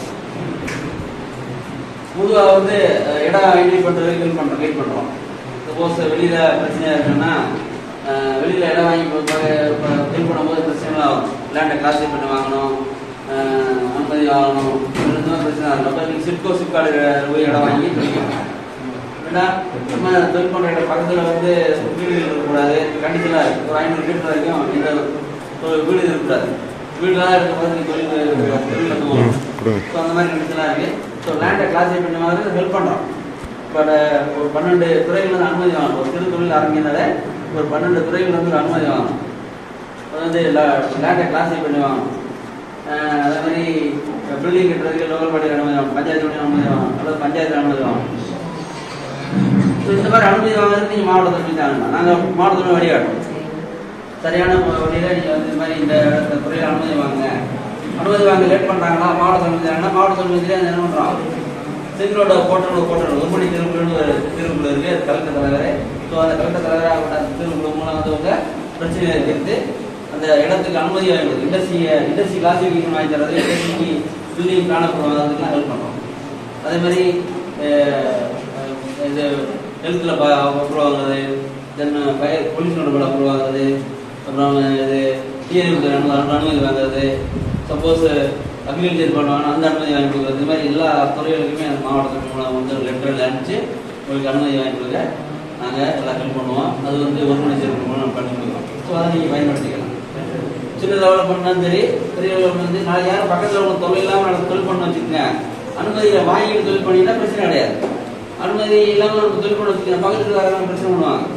பொதுவாக வந்து அஹ், இடம் ஐடென்டி பண்ணுறது ஹெல்ப் பண்ணுறோம் கைட் பண்ணுறோம் சப்போஸ் வெளியில் பிரச்சனையாக இருக்குன்னா அஹ், வெளியில் இடம் வாங்கி ஹெல்ப் பண்ணும்போது பிரச்சனைலாம் வரும் லேண்டை கிளாஸிஃபை பண்ணி வாங்கணும் அஹ், அனுமதி வாங்கணும் இந்த மாதிரி பிரச்சனை இருக்கும் அப்போ நீங்கள் சிப்கோ சிப்கார்டு போய் இடம் வாங்கி பிடிக்கணும் ஏன்னா நம்ம தொழில் பண்ணுற இடம் பக்கத்தில் வந்து வீடு இருக்கக்கூடாது கண்டிஷனாக ஒரு ஐநூறு மீட்டர் வரைக்கும் இந்த ஒரு வீடு இருக்கக்கூடாது வீடுலாம் இருக்கும்போது நீ தொழில் தொழில் வந்து வரும் கொடுங்க. ஸோ அந்த மாதிரி கண்டிஷன்லாம் இருக்கு ஸோ லேண்டை கிளாஸிஃபை பண்ண மாதிரி ஹெல்ப் பண்ணுறோம் இப்போ ஒரு பன்னெண்டு துறைகள் வந்து அனுமதி வாங்கணும் ஒரு சிறு தொழில் ஆரம்பிக்கிறனால ஒரு பன்னெண்டு துறைகள் வந்து ஒரு அனுமதி வாங்கணும் அது வந்து லேண்டை கிளாஸிஃபை பண்ணி வாங்கணும் அஹ் அதே மாதிரி பில்டிங் கட்டுறதுக்கு லோக்கல் பாட்டியில் அனுமதி வாங்கணும் பஞ்சாயத்து அனுமதி வாங்கணும் அல்லது பஞ்சாயத்தில் அனுமதி வாங்கணும் ஸோ இந்த மாதிரி அனுமதி வாங்குறது நீங்கள் மாவட்ட தொழில் தாங்க நாங்கள் மாவட்ட தொழில் வழிகாட்டுறோம் சரியான மு- வழியில நீங்க வந்து இந்த மாதிரி இந்த இந்த துறையில் அனுமதி வாங்குங்க அனுமதி வாங்க லேட் பண்றாங்களா மாவட்ட தொழில் மாவட்ட தொழில் என்ன பண்றோம் சிங்களோட போட்டோட போட்டோ ஒரு மணி திருக்குறள்னு ஒரு திருக்குறள் இருக்கு அது கலெக்டர் தலைவர் ஸோ அந்த கலெக்டர் தலைவர் அந்த திருக்குறள் மூலம் வந்து உங்க பிரச்சனை இருந்து அந்த இடத்துக்கு அனுமதி வாங்கி இண்டஸ்ட்ரி இண்டஸ்ட்ரி கிளாசிஃபிகேஷன் வாங்கி தரது இண்டஸ்ட்ரி பில்டிங் காணப்படுவாங்க அதுக்கெல்லாம் ஹெல்ப் பண்றோம் அதே மாதிரி அஹ், அஹ், இது ஹெல்த்தில் அப்ரூவ் ஆகுறது then fire police control approve ஆகுறது அப்புறம் இது டிஎன்எம் அனுமதி வாங்குறது சப்போஸ் அக்ரிகல்ச்சர் பண்ணுவாங்க அந்த அனுமதி வாங்கி கொடுக்குறது இந்த மாதிரி எல்லா துறைகளுக்குமே அந்த மாவட்டத்தின் மூலம் வந்து லெட்டரில் அனுப்பிச்சு உங்களுக்கு அனுமதி வாங்கி கொடுக்க நாங்கள் எல்லாம் ஹெல்ப் பண்ணுவோம் அது வந்து ஒருங்கிணைச்சர் மூலம் பண்ணி கொடுக்குறோம் ஸோ அதை நீங்கள் பயன்படுத்திக்கலாம் சின்ன லெவலில் பண்ணாலும் சரி பெரிய லெவலில் வந்து நான் யாரும் பக்கத்தில் உள்ள தொழில் இல்லாமல் நான் தொழில் பண்ண வச்சுக்கோங்க அனுமதியை வாங்கிட்டு தொழில் பண்ணிங்கன்னா பிரச்சனை கிடையாது அனுமதி இல்லாமல் நம்ம தொழில் பண்ண வச்சுக்கோங்க பக்கத்தில் வரவங்க பிரச்சனை பண்ணுவாங்க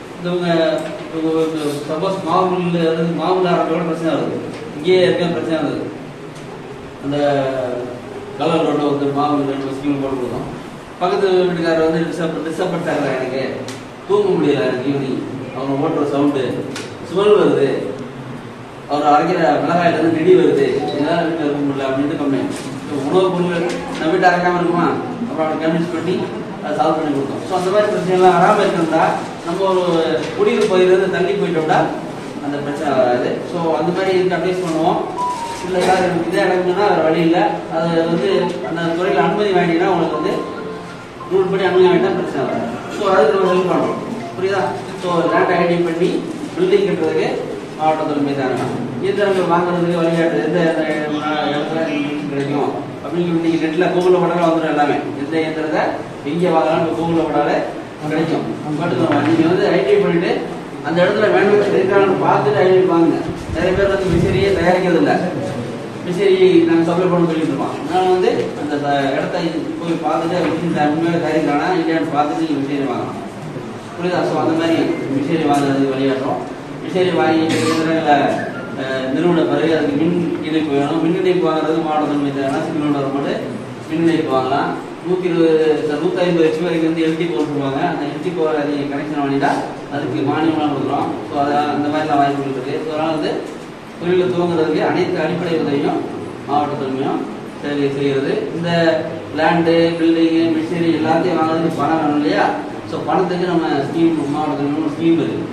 இவங்க சப்போஸ் மாவுல இருந்து மாவுல ஆரம்பிச்சோட பிரச்சனை வருது இங்கேயே இருக்க பிரச்சனை வருது அந்த கலர் ரோட்டில் வந்து மாவு ரெண்டு ஸ்கீம் போட்டு கொடுத்தோம் பக்கத்து வீட்டுக்காரர் வந்து டிஸ்டர்ப் டிஸ்டர்பன்ஸ் ஆகிறாங்க எனக்கு தூங்க முடியல எனக்கு ஈவினிங் அவங்க ஓட்டுற சவுண்டு ஸ்மெல் வருது அவர் அரைக்கிற மிளகாயில இருந்து நெடி வருது இதெல்லாம் வீட்டில் இருக்க முடியல அப்படின்ட்டு கம்ப்ளைண்ட் ஸோ உணவுப் பொருட்கள் நம்ம வீட்டை அரைக்காமல் இருக்குமா அப்புறம் அவனை கன்வின்ஸ் பண்ணி அதை சால்வ் பண்ணி கொடுத்தோம் ஸோ அந்த மாதிரி பிரச்சனைலாம் வராமல் இருக்கிறதா நம்ம ஒரு குடியிருப்பு பகுதியிலிருந்து தள்ளி போயிட்டோம்னா அந்த பிரச்சனை வராது ஸோ அந்த மாதிரி இதுக்கு அட்வைஸ் பண்ணுவோம் இல்லை சார் எனக்கு இதே இடம்னா வேறு வழி இல்லை அது வந்து அந்த துறையில் அனுமதி வாங்கினீங்கன்னா உங்களுக்கு வந்து ரூல் படி அனுமதி வாங்கினா பிரச்சனை வராது ஸோ அதுக்கு நம்ம ஹெல்ப் பண்ணுறோம் புரியுதா ஸோ லேண்ட் ஐடி பண்ணி பில்டிங் கட்டுறதுக்கு மாவட்ட தலைமை தாங்க இயந்திரங்கள் வாங்குறதுக்கு வழிகாட்டு எந்த எந்த இடத்துல கிடைக்கும் அப்படின்னு சொல்லி நீங்கள் நெட்டில் கூகுளில் போட்டாலும் வந்துடும் எல்லாமே எந்த இயந்திரத்தை எங்கே வாங்கலாம் கூகுளில் போட்டாலே கிடைக்கும் பட் நீங்கள் வந்து ஐடி பண்ணிட்டு அந்த இடத்துல மேனுஃபேக்சர் இருக்கான்னு பார்த்துட்டு ஐடி வாங்குங்க நிறைய பேர் வந்து மிஷினியே தயாரிக்கிறது இல்லை மிஷினரி நாங்கள் சப்ளை பண்ண சொல்லிட்டு இருக்கோம் அதனால வந்து அந்த ச- இடத்த போய் பார்த்துட்டு மிஷின் உண்மையாக தயாரிக்கிறானா இல்லையான்னு பார்த்துட்டு நீங்கள் மிஷினரி வாங்கலாம் புரியுதா ஸோ அந்த மாதிரி மிஷினரி வாங்குறதுக்கு வழியாட்டோம் மிஷினரி வாங்கி இயந்திரங்களை அஹ், நிறுவன பிறகு அதுக்கு மின் இணைப்பு வேணும் மின் இணைப்பு வாங்குறது மாவட்டத்தில் மீதான சிங்கிள் வரும்போது மின் இணைப்பு வாங்கலாம் நூற்றி இருபது நூற்றி ஐம்பது ஹெச் வரைக்கும் வந்து எல்டி போர் சொல்லுவாங்க அந்த எல்டி போர் நீங்கள் கனெக்ஷன் வாங்கிட்டா அதுக்கு மானியம்லாம் கொடுக்குறோம் ஸோ அதெல்லாம் அந்த மாதிரிலாம் வாய்ப்புகள் இருக்குது ஸோ அதனால் வந்து தொழிலில் துவங்குறதுக்கு அனைத்து அடிப்படை உதவியும் மாவட்ட தலைமையும் சரி செய்கிறது இந்த லேண்டு பில்டிங்கு மிஷினரி எல்லாத்தையும் வாங்குறதுக்கு பணம் வேணும் இல்லையா ஸோ பணத்துக்கு நம்ம ஸ்கீம் மாவட்ட தலைமையும் ஸ்கீம் இருக்குது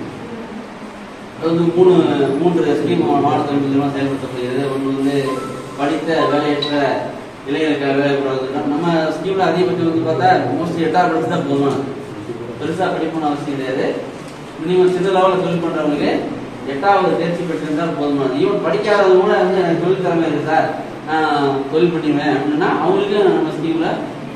அது வந்து மூணு மூன்று ஸ்கீம் மாவட்ட தலைமை மூலமாக செயல்படுத்தப்படுகிறது ஒன்று வந்து படித்த வேலையற்ற இளைஞருக்காக வேலை கொடுக்குறது நம்ம ஸ்கீமில் அதிகபட்சம் வந்து பார்த்தா மோஸ்ட்லி எட்டாவது படிச்சு தான் போதுமானது பெருசாக படிக்கணும்னு அவசியம் கிடையாது மினிமம் சின்ன லெவலில் தொழில் பண்ணுறவங்களுக்கு எட்டாவது தேர்ச்சி பெற்றிருந்தால் போதுமானது ஈவன் படிக்காதவங்க கூட வந்து எனக்கு தொழில் திறமை இருக்கு சார் நான் தொழில் பண்ணிடுவேன் அப்படின்னா அவங்களுக்கு நம்ம ஸ்கீமில்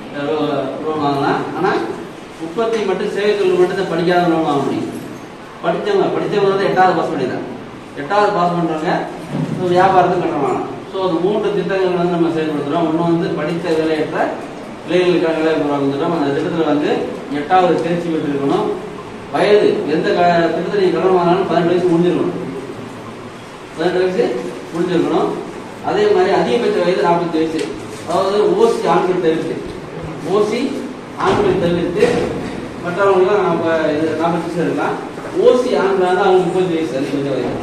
லோன் வாங்கலாம் ஆனால் உற்பத்தி மட்டும் சேவை தொழில் மட்டும் தான் படிக்காத லோன் வாங்க முடியும் படித்தவங்க படித்தவங்க வந்து எட்டாவது பாஸ் பண்ணிடுறாங்க எட்டாவது பாஸ் பண்ணுறவங்க வியாபாரத்துக்கு கட்டுறாங்க ஸோ அந்த மூன்று திட்டங்கள் வந்து நம்ம செயல்படுத்துகிறோம் ஒன்று வந்து படித்த வேலையற்ற இளைஞர்களுக்காக வேலை உருவாக்குறோம் அந்த திட்டத்தில் வந்து எட்டாவது தேர்ச்சி பெற்றிருக்கணும் வயது எந்த க திட்டத்தில் நீங்கள் கடன் வாங்கினாலும் பதினெட்டு வயசு முடிஞ்சிருக்கணும் பதினெட்டு வயசு முடிஞ்சிருக்கணும் அதே மாதிரி அதிகபட்ச வயது நாற்பத்தி வயசு அதாவது ஓசி ஆண்கள் தவிர்த்து ஓசி ஆண்கள் தவிர்த்து மற்றவங்களாம் நம்ம இது நாற்பத்தி வயசு இருக்கலாம் ஓசி ஆண்களாக இருந்தால் அவங்களுக்கு முப்பது வயசு அதிகபட்ச வயது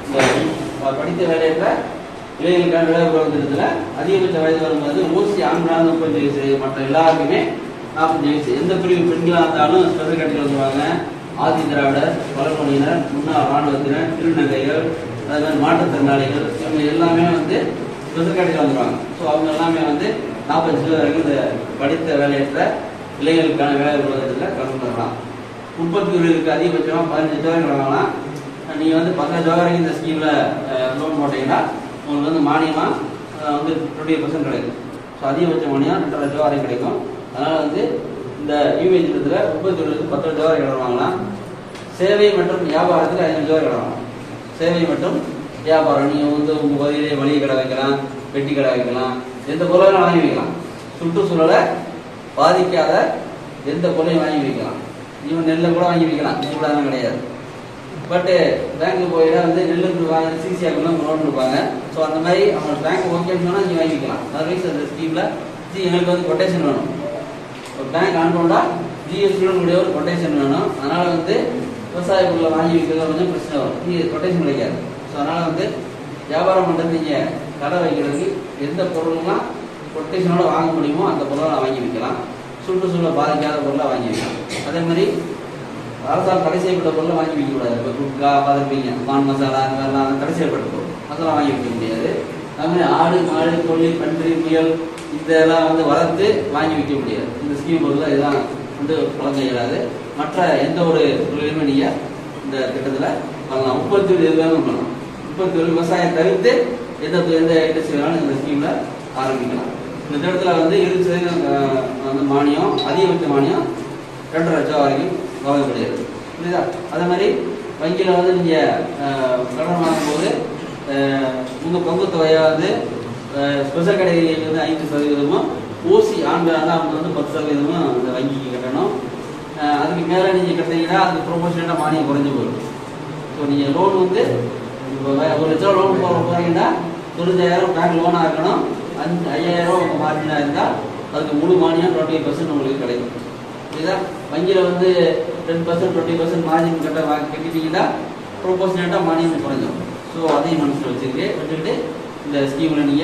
இந்த படித்த வேலையற்ற இளைஞர்களுக்கான வேலை உருவாக்குறதுல அதிகபட்ச வயது வரும்போது ஓசி ஆண்களாக இருந்தால் முப்பது வயசு மற்ற எல்லாருக்குமே நாற்பத்தஞ்சு வயசு எந்த பிரிவு பெண்களாக இருந்தாலும் ஸ்பெஷல் கேட்டகரி வந்துருவாங்க ஆதி திராவிடர் பழமொழியினர் முன்னாள் ராணுவத்தினர் திருநங்கைகள் அதே மாதிரி மாற்றுத்திறனாளிகள் இவங்க எல்லாமே வந்து ஸ்பெஷல் கேட்டகரி வந்துருவாங்க ஸோ அவங்க எல்லாமே வந்து நாற்பது வரைக்கும் இந்த படித்த வேலையற்ற இளைஞர்களுக்கான வேலை உருவாக்கத்தில் கலந்து தரலாம் முப்பத்தி தொழிலுக்கு அதிகபட்சமாக பதினஞ்சு ரூபாய் வாங்கலாம் நீங்கள் வந்து பத்தாயிரம் ரூபா வரைக்கும் இந்த ஸ்கீமில் லோன் போட்டீங்கன்னா உங்களுக்கு வந்து மானியமாக வந்து டுவெண்ட்டி பர்சன்ட் கிடைக்கும் ஸோ அதிகபட்ச மானியம் ரெண்டு லட்ச ரூபா வரைக்கும் கிடைக்கும் அதனால் வந்து இந்த யூஏஜ் திட்டத்தில் முப்பத்தி தொழிலுக்கு பத்து லட்ச ரூபா வரை கடன் வாங்கலாம் சேவை மற்றும் வியாபாரத்துக்கு ஐநூறு ரூபா கடன் வாங்கலாம் சேவை மற்றும் வியாபாரம் நீங்கள் வந்து உங்கள் பகுதியிலே மளிகை கடை வைக்கலாம் வெட்டி கடை வைக்கலாம் எந்த பொருளையும் வாங்கி வைக்கலாம் சுற்றுச்சூழலை பாதிக்காத எந்த பொருளையும் வாங்கி வைக்கலாம் இவன் நெல்லை கூட வாங்கி வைக்கலாம் கூடாதான் கிடையாது பட்டு பேங்க்கு போயில வந்து நெல்லுக்கு வாங்க சிசிஆர்லாம் லோன் கொடுப்பாங்க ஸோ அந்த மாதிரி அவங்க பேங்க் ஓகேன்னு சொன்னால் நீங்கள் வாங்கிக்கலாம் அதர்வைஸ் அந்த ஸ்கீமில் ஜி எங்களுக்கு வந்து கொட்டேஷன் வேணும் ஒரு பேங்க் அனுப்பணும்னா ஜிஎஸ்டியோட கூடிய ஒரு கொட்டேஷன் வேணும் அதனால் வந்து விவசாய பொருளை வாங்கி வைக்கிறது கொஞ்சம் பிரச்சனை வரும் நீங்கள் கொட்டேஷன் கிடைக்காது ஸோ அதனால் வந்து வியாபாரம் பண்ணுறது நீங்கள் கடை வைக்கிறதுக்கு எந்த பொருள்லாம் கொட்டேஷனோட வாங்க முடியுமோ அந்த பொருளை வாங்கி வைக்கலாம் சுற்றுச்சூழலை பாதிக்காத பொருளை வாங்கி வைக்கலாம் அதே மாதிரி அரசால் தடை செய்யப்பட்ட பொருளை வாங்கி வைக்கக்கூடாது இப்போ குட்கா பார்த்துருப்பீங்க பான் மசாலா அந்த மாதிரிலாம் தடை செய்யப்பட்ட பொருள் அதெல்லாம் வாங்கி வைக்க முடியாது அது மாதிரி ஆடு மாடு கோழி பன்றி முயல் இதெல்லாம் வந்து வளர்த்து வாங்கி வைக்க முடியாது இந்த ஸ்கீம் பொருள் இதெல்லாம் வந்து வழங்க இயலாது மற்ற எந்த ஒரு தொழிலுமே நீங்கள் இந்த திட்டத்தில் பண்ணலாம் உற்பத்தி தொழில் எது வேணும் பண்ணலாம் உற்பத்தி தொழில் விவசாயம் தவிர்த்து எந்த தொ- எந்த இண்டஸ்ட்ரி வேணாலும் இந்த ஸ்கீமில் ஆரம்பிக்கலாம் இந்த திட்டத்தில் வந்து இருபது சதவீதம் அஹ், வந்து மானியம் அதிகபட்ச மானியம் ரெண்டு லட்சம் வரைக்கும் வழங்கப்படுகிறது புரியுதா அதே மாதிரி வங்கியில் வந்து நீங்கள் கடன் வாங்கும்போது உங்கள் பங்கு தொகையை வந்து ஸ்பெஷல் கேட்டகரிக்கு வந்து ஐந்து சதவீதமும் ஓசி ஆண்களாக இருந்தால் அவங்க வந்து பத்து சதவீதமும் அந்த வங்கிக்கு கட்டணும் அஹ் அதுக்கு மேலே நீங்கள் கட்டினீங்கன்னா அதுக்கு ப்ரொமோஷனாக மானியம் குறைஞ்சு போயிடும் ஸோ நீங்கள் லோன் வந்து இப்போ வே- ஒரு லட்சம் லோன் போகிற போகிறீங்கன்னா தொண்ணூத்தாயிரம் பேங்க் லோனாக இருக்கணும் அஞ்சு ஐயாயிரம் உங்கள் மார்ஜினாக இருந்தால் அதுக்கு முழு மானியம் டுவெண்ட்டி பர்சன்ட் உங்களுக்கு கிடைக்கும் புரியுதா வங்கியில் வந்து ten percent twenty percent margin கட்ட வாங்கி கட்டிட்டீங்கன்னா ப்ரொபோஷனேட்டாக மானியம் குறைஞ்சிடும் ஸோ அதையும் மனசில் வச்சுக்கிட்டு வச்சுக்கிட்டு இந்த ஸ்கீமில் நீங்கள்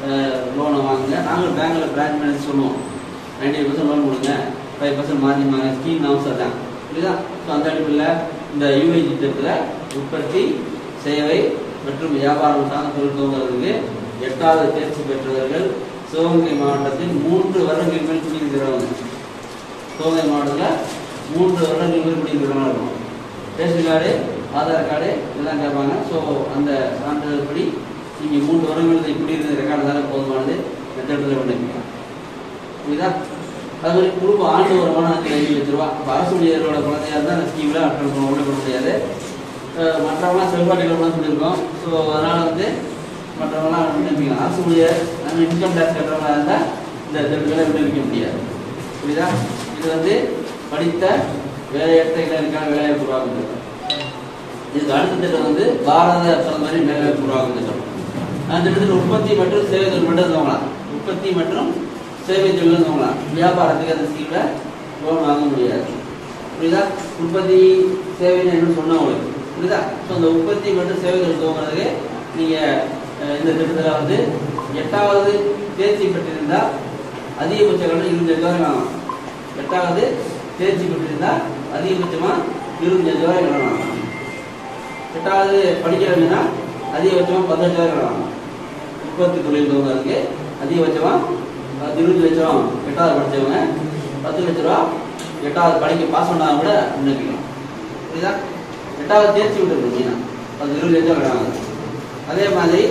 லோனை வாங்குங்க நாங்களும் பேங்கில் பிரான்ச் மேனேஜ் சொல்லுவோம் நைன்டி பர்சன்ட் லோன் கொடுங்க ஃபைவ் பர்சன்ட் மார்ஜின் வாங்க ஸ்கீம் நவசர் தான் புரியுதா ஸோ அந்த அடிப்படையில் இந்த யூஏஜி திட்டத்தில் உற்பத்தி சேவை மற்றும் வியாபாரம் சார்ந்த தொழில் துவங்குவதற்கு எட்டாவது தேர்ச்சி பெற்றவர்கள் சிவகங்கை மாவட்டத்தில் மூன்று வருடங்கள் மேல் குடியிருக்கிறவங்க சிவகங்கை மாவட்டத்தில் மூன்று வருடங்கள் மேல் குடியிருக்கிறவங்க இருக்கும் ரேஷன் கார்டு ஆதார் கார்டு இதெல்லாம் கேட்பாங்க ஸோ அந்த சான்றிதழ் படி நீங்கள் மூன்று வருடங்கள் குடியிருந்த ரெக்கார்டு தானே போதுமானது மெத்தடில் விண்ணப்பிக்கலாம் புரியுதா அது மாதிரி குடும்ப ஆண்டு வருமானம் அஞ்சு ஐந்து லட்ச ரூபா இப்போ அரசு ஊழியர்களோட குழந்தையா இருந்தால் அந்த ஸ்கீமில் அட்டன் பண்ண உள்ள பண்ண முடியாது அஹ் மற்றவங்களாம் செல்வாட்டிகள் சொல்லியிருக்கோம் ஸோ அதனால் வந்து மற்றவங்களாம் விண்ணப்பிக்கலாம் அரசு ஊழியர் நம்ம இன்கம் டேக்ஸ் கட்டுறவங்களா இருந்தால் இந்த திட்டத்தில் விண்ணப்பிக்க முடியாது புரியுதா இது வந்து படித்த வேலையற்ற இளைஞருக்கான வேலைவாய்ப்பு உருவாக்கும் திட்டம் இதுக்கு அடுத்த திட்டம் வந்து பாரத பிரதமரின் வேலைவாய்ப்பு உருவாக்கும் திட்டம் அந்த திட்டத்தில் உற்பத்தி மற்றும் சேவை தொழில் மட்டும் இருந்தவங்களாம் உற்பத்தி மற்றும் சேவை தொழில் இருந்தவங்களாம் வியாபாரத்துக்கு அந்த ஸ்கீமில் லோன் வாங்க முடியாது புரியுதா உற்பத்தி சேவைன்னு என்ன சொன்னா உங்களுக்கு புரியுதா ஸோ அந்த உற்பத்தி மற்றும் சேவை தொழில் துவங்குறதுக்கு நீங்கள் இந்த திட்டத்தில் வந்து எட்டாவது தேர்ச்சி பெற்றிருந்தால் அதிகபட்ச கடன் இருபத்தஞ்சு ரூபாய் வாங்கலாம் எட்டாவது தேர்ச்சி பெற்றிருந்தால் அதிகபட்சமாக இருபத்தஞ்சு ரூபாய் கடன் வாங்கலாம் எட்டாவது படிக்கிறவங்கன்னா அதிகபட்சமாக பதினஞ்சு ரூபாய் கடன் வாங்கலாம் உற்பத்தி தொழில் துவங்குறதுக்கு அதிகபட்சமாக பத்து இருபது லட்சம் எட்டாவது படித்தவங்க பத்து லட்ச ரூபா எட்டாவது படிக்க பாஸ் பண்ணால் கூட விண்ணப்பிக்கலாம் புரியுதா எட்டாவது தேர்ச்சி விட்டுருக்கு மெயினாக பத்து இருபது லட்சம் கிடையாது அதே மாதிரி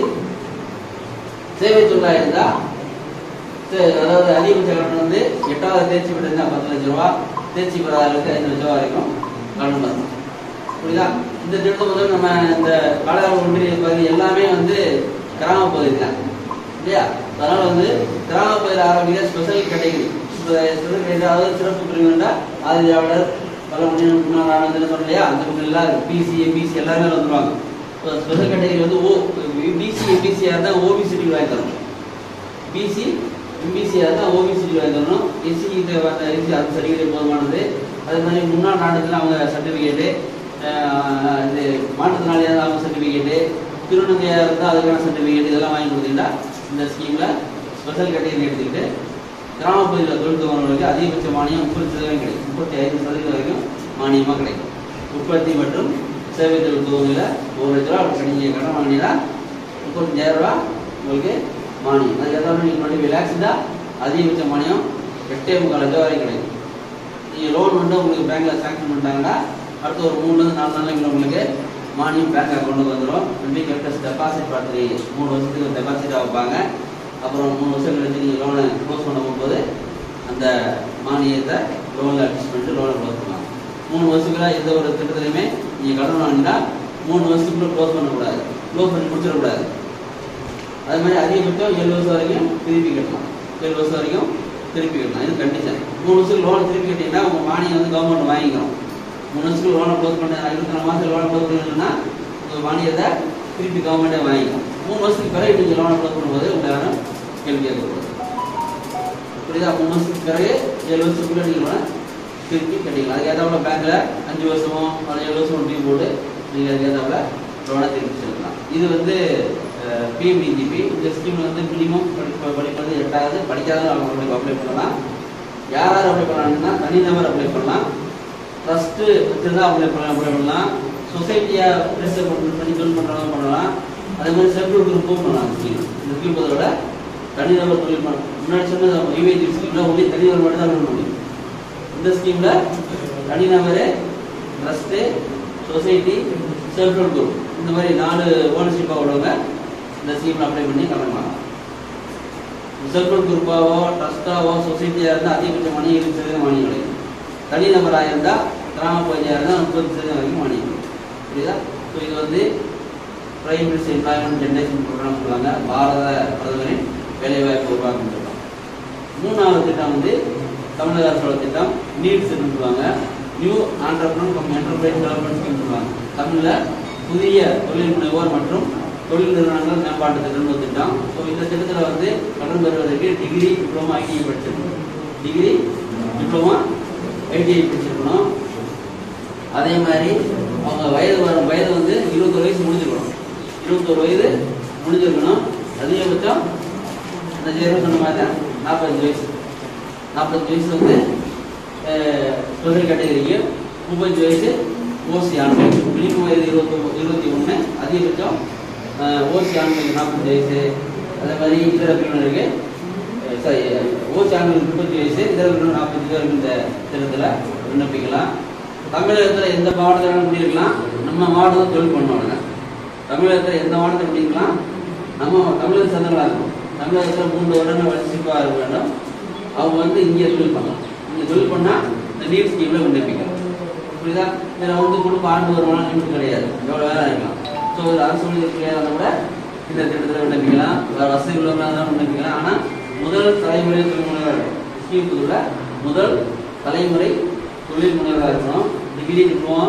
சேவை தொழிலாக இருந்தால் அதாவது அதிகபட்ச கட்டணம் வந்து எட்டாவது தேர்ச்சி பெற்றிருந்தா பத்து லட்ச ரூபா தேர்ச்சி பெறாதவர்களுக்கு ஐந்து லட்ச ரூபா வரைக்கும் கடன் வரணும் புரியுதா இந்த திட்டம் முதல் நம்ம இந்த காலகால ஒன்றிய பகுதி எல்லாமே வந்து கிராம பகுதி தான் இல்லையா அதனால வந்து கிராம பகுதியில் ஆரம்பிக்கிற ஸ்பெஷல் கேட்டகரி ஸ்பெஷல் கேட்டகரி அதாவது சிறப்பு பிரிவுண்டா ஆதி திராவிடர் பல முன்னேற்ற முன்னாள் ஆனந்தன்னு சொன்னோம் இல்லையா அந்த பக்கம் எல்லாம் பிசி எம்பிசி எல்லாருமே வந்துருவாங்க ஸ்பெஷல் கேட்டகரி வந்து ஓ பிசி எம்பிசியாக இருந்தால் ஓபிசிடி வாங்கி தரணும் பிசி எம்பிசியாக இருந்தால் ஓபிசிடி வாங்கி தரணும் எஸ்சி இது எஸ்சி அது சர்டிஃபிகேட் போதுமானது அதே மாதிரி முன்னாள் நாட்டத்தில் அவங்க சர்டிஃபிகேட்டு இது மாற்றுத்திறனாளியாக இருந்தால் அவங்க சர்டிஃபிகேட்டு திருநங்கையாக இருந்தால் அதுக்கான சர்டிஃபிகேட் இதெல்லாம் வாங்கி கொடுத்தீங்கன்னா இந்த ஸ்கீமில் ஸ்பெஷல் கேட்டகரி எடுத்துக்கிட்டு கிராம பகுதியில் தொழில் துவங்குறவங்களுக்கு அதிகபட்ச மானியம் முப்பது சதவீதம் கிடைக்கும் முப்பத்தி ஐந்து சதவீதம் வரைக்கும் மானியமாக கிடைக்கும் உற்பத்தி மற்றும் சேவை தொழில் துவங்கில் ஒரு லட்ச ரூபா அப்படி நீங்கள் கடன் வாங்கினீங்கன்னா முப்பத்தஞ்சாயிரம் ரூபா உங்களுக்கு மானியம் அதுக்கு ஏதாவது நீங்கள் டுவெண்ட்டி ஃபைவ் லேக்ஸ் இருந்தால் அதிகபட்ச மானியம் எட்டே முக்கால் லட்சம் வரைக்கும் கிடைக்கும் நீங்கள் லோன் வந்து உங்களுக்கு பேங்க்கில் சாங்ஷன் பண்ணிட்டாங்கன்னா அடுத்த ஒரு மூணுலேருந்து நாலு நாளைக்கு உங்களுக்கு மானியம் பேங்க் அக்கௌண்ட்டுக்கு வந்துடும் ரெண்டு கரெக்டாக டெபாசிட் பார்த்து மூணு வருஷத்துக்கு டெபாசிட்டாக வைப்பாங்க அப்புறம் மூணு வருஷம் கழிச்சு நீங்கள் லோனை க்ளோஸ் பண்ண போகும்போது அந்த மானியத்தை லோனில் அட்ஜஸ்ட் பண்ணிட்டு லோனை க்ளோஸ் பண்ணலாம் மூணு வருஷத்துக்குள்ள எந்த ஒரு திட்டத்துலையுமே நீங்கள் கடன் வாங்கினா மூணு வருஷத்துக்குள்ள க்ளோஸ் பண்ணக்கூடாது க்ளோஸ் பண்ணி முடிச்சிடக்கூடாது அது மாதிரி அதிகபட்சம் ஏழு வருஷம் வரைக்கும் திருப்பி கட்டலாம் ஏழு வருஷம் வரைக்கும் திருப்பி கட்டலாம் இது கண்டிஷன் மூணு வருஷத்துக்கு லோன் திருப்பி கட்டிங்கன்னா உங்கள் மானியம் வந்து கவர்மெண்ட் வாங்கிக்கிறோம் மூணு வருஷத்துக்கு லோனை க்ளோஸ் பண்ண இருபத்தி நாலு மாதத்தில் லோனை க்ளோஸ் பண்ணணும்னா உங்கள் மானியத்தை திருப்பி கவர்மெண்ட்டே வாங்கிக்கும் மூணு வருஷத்துக்கு பிறகு நீங்கள் லோனை க்ளோஸ் பண்ணும்போது உங்களை யாரும் கேள்வி கேட்கக்கூடாது புரியுதா மூணு வருஷத்துக்கு பிறகு ஏழு வருஷத்துக்குள்ள நீங்கள் லோனை திருப்பி கட்டிக்கலாம் அதுக்கு ஏற்றாப்புல பேங்க்கில் அஞ்சு வருஷமோ அல்லது ஏழு வருஷம் டியூ போட்டு நீங்கள் அதுக்கு ஏற்றாப்புல லோனை திருப்பி செலுத்தலாம் இது வந்து பிஎம்டிஜிபி இந்த ஸ்கீமில் வந்து மினிமம் படிப்பு படிப்பது எட்டாவது படிக்காதவங்க அவங்க அப்ளை பண்ணலாம் யார் யார் அப்ளை பண்ணலாம்னா தனிநபர் அப்ளை பண்ணலாம் ட்ரஸ்ட்டு வச்சுருந்தா அப்ளை பண்ணலாம் அப்ளை பண்ணலாம் சொசைட்டியாக ரெஜிஸ்டர் பண்ணி பண்ணி தொழில் பண்ணுறவங்க பண்ணலாம் அதே மாதிரி செல்ஃப் குரூப்பும் பண்ணலாம் ஸ்கீம் இந்த ஸ்கீம் அதோட தனிநபர் தொழில் பண்ண முன்னாடி சொன்ன யூஏஜி ஸ்கீமில் ஒன்லி தனிநபர் மட்டும் தான் பண்ண முடியும் இந்த ஸ்கீமில் தனிநபர் trust society self help group இந்த மாதிரி நாலு ஓனர்ஷிப்பாக உள்ளவங்க இந்த ஸ்கீமில் அப்ளை பண்ணி கலக்கலாம் செல்ஃப் ஹெல்ப் குரூப்பாவோ ட்ரஸ்ட்டாவோ சொசைட்டியாக இருந்தால் அதிகபட்ச மணி இருபது சதவீதம் மானியம் கிடைக்கும் தனிநபராக இருந்தால் கிராம பகுதியாக இருந்தால் முப்பது சதவீதம் வரைக்கும் மானியம் கிடைக்கும். புரியுதா ஸோ இது வந்து prime minister employment generation program சொல்லுவாங்க பாரத பிரதமரின் வேலைவாய்ப்பு உருவாக்கும் திட்டம் மூணாவது திட்டம் வந்து தமிழக அரசோட திட்டம் நீட்ஸ் சொல்லுவாங்க new entrepreneur cum enterprise development scheme சொல்லுவாங்க தமிழில் புதிய தொழில் முனைவோர் மற்றும் தொழில் நிறுவனங்கள் மேம்பாட்டு திட்டம்னு ஒரு திட்டம் ஸோ இந்த திட்டத்தில் வந்து கடன் பெறுவதற்கு டிகிரி டிப்ளமா ஐடிஐ படிச்சிருக்கணும் டிகிரி டிப்ளமா ஐடிஐ படிச்சிருக்கணும் அதே மாதிரி அவங்க வயது வரும் வயது வந்து இருபத்தொரு வயசு முடிஞ்சிருக்கணும் இருபத்தொரு வயது முடிஞ்சிருக்கணும் அதிகபட்சம் இந்த ஜெயரும் சொன்ன மாதிரி தான் நாற்பத்தஞ்சு வயசு நாற்பத்தஞ்சு வயசு வந்து ஸ்பெஷல் கேட்டகரிக்கு முப்பத்தஞ்சு வயசு ஓசி ஆண்கள் மினிமம் வயது இருபத்தி இருபத்தி ஒன்று அதிகபட்சம் ஓசி ஆண்களுக்கு நாற்பத்தஞ்சு வயசு அதே மாதிரி இதர பிரிவினருக்கு சாரி ஓசி ஆண்களுக்கு முப்பத்தி வயசு இதர பிரிவினர் நாற்பத்தஞ்சு பேருக்கு இந்த திட்டத்தில் விண்ணப்பிக்கலாம் தமிழகத்தில் எந்த மாவட்டத்தில் முடியிருக்கலாம் நம்ம மாவட்டத்தில் தொழில் பண்ணுவாங்க தமிழகத்தில் எந்த மாவட்டத்தில் முடிக்கலாம் நம்ம தமிழக சொந்தங்களாக இருக்கும் தமிழகத்தில் மூன்று வருடங்கள் வசிப்பாக இருக்க வேண்டும் அவங்க வந்து இங்கே தொழில் பண்ணலாம் இங்கே தொழில் பண்ணால் இந்த நீட் ஸ்கீமில் விண்ணப்பிக்கலாம் புரியுதா இதில் வந்து குடும்ப ஆண்டு வருமானம் லிமிட் கிடையாது எவ்வளோ வேலை ஆகிக்கலாம் ஸோ இதில் அரசு ஊழியர் கிடையாத கூட இந்த திட்டத்தில் விண்ணப்பிக்கலாம் வேறு வசதி உள்ளவங்களாக தான் விண்ணப்பிக்கலாம் ஆனால் முதல் தலைமுறை தொழில் முனைவர் ஸ்கீம் புதுல முதல் தலைமுறை தொழில் முனைவராக இருக்கணும் டிகிரி டிப்ளமோ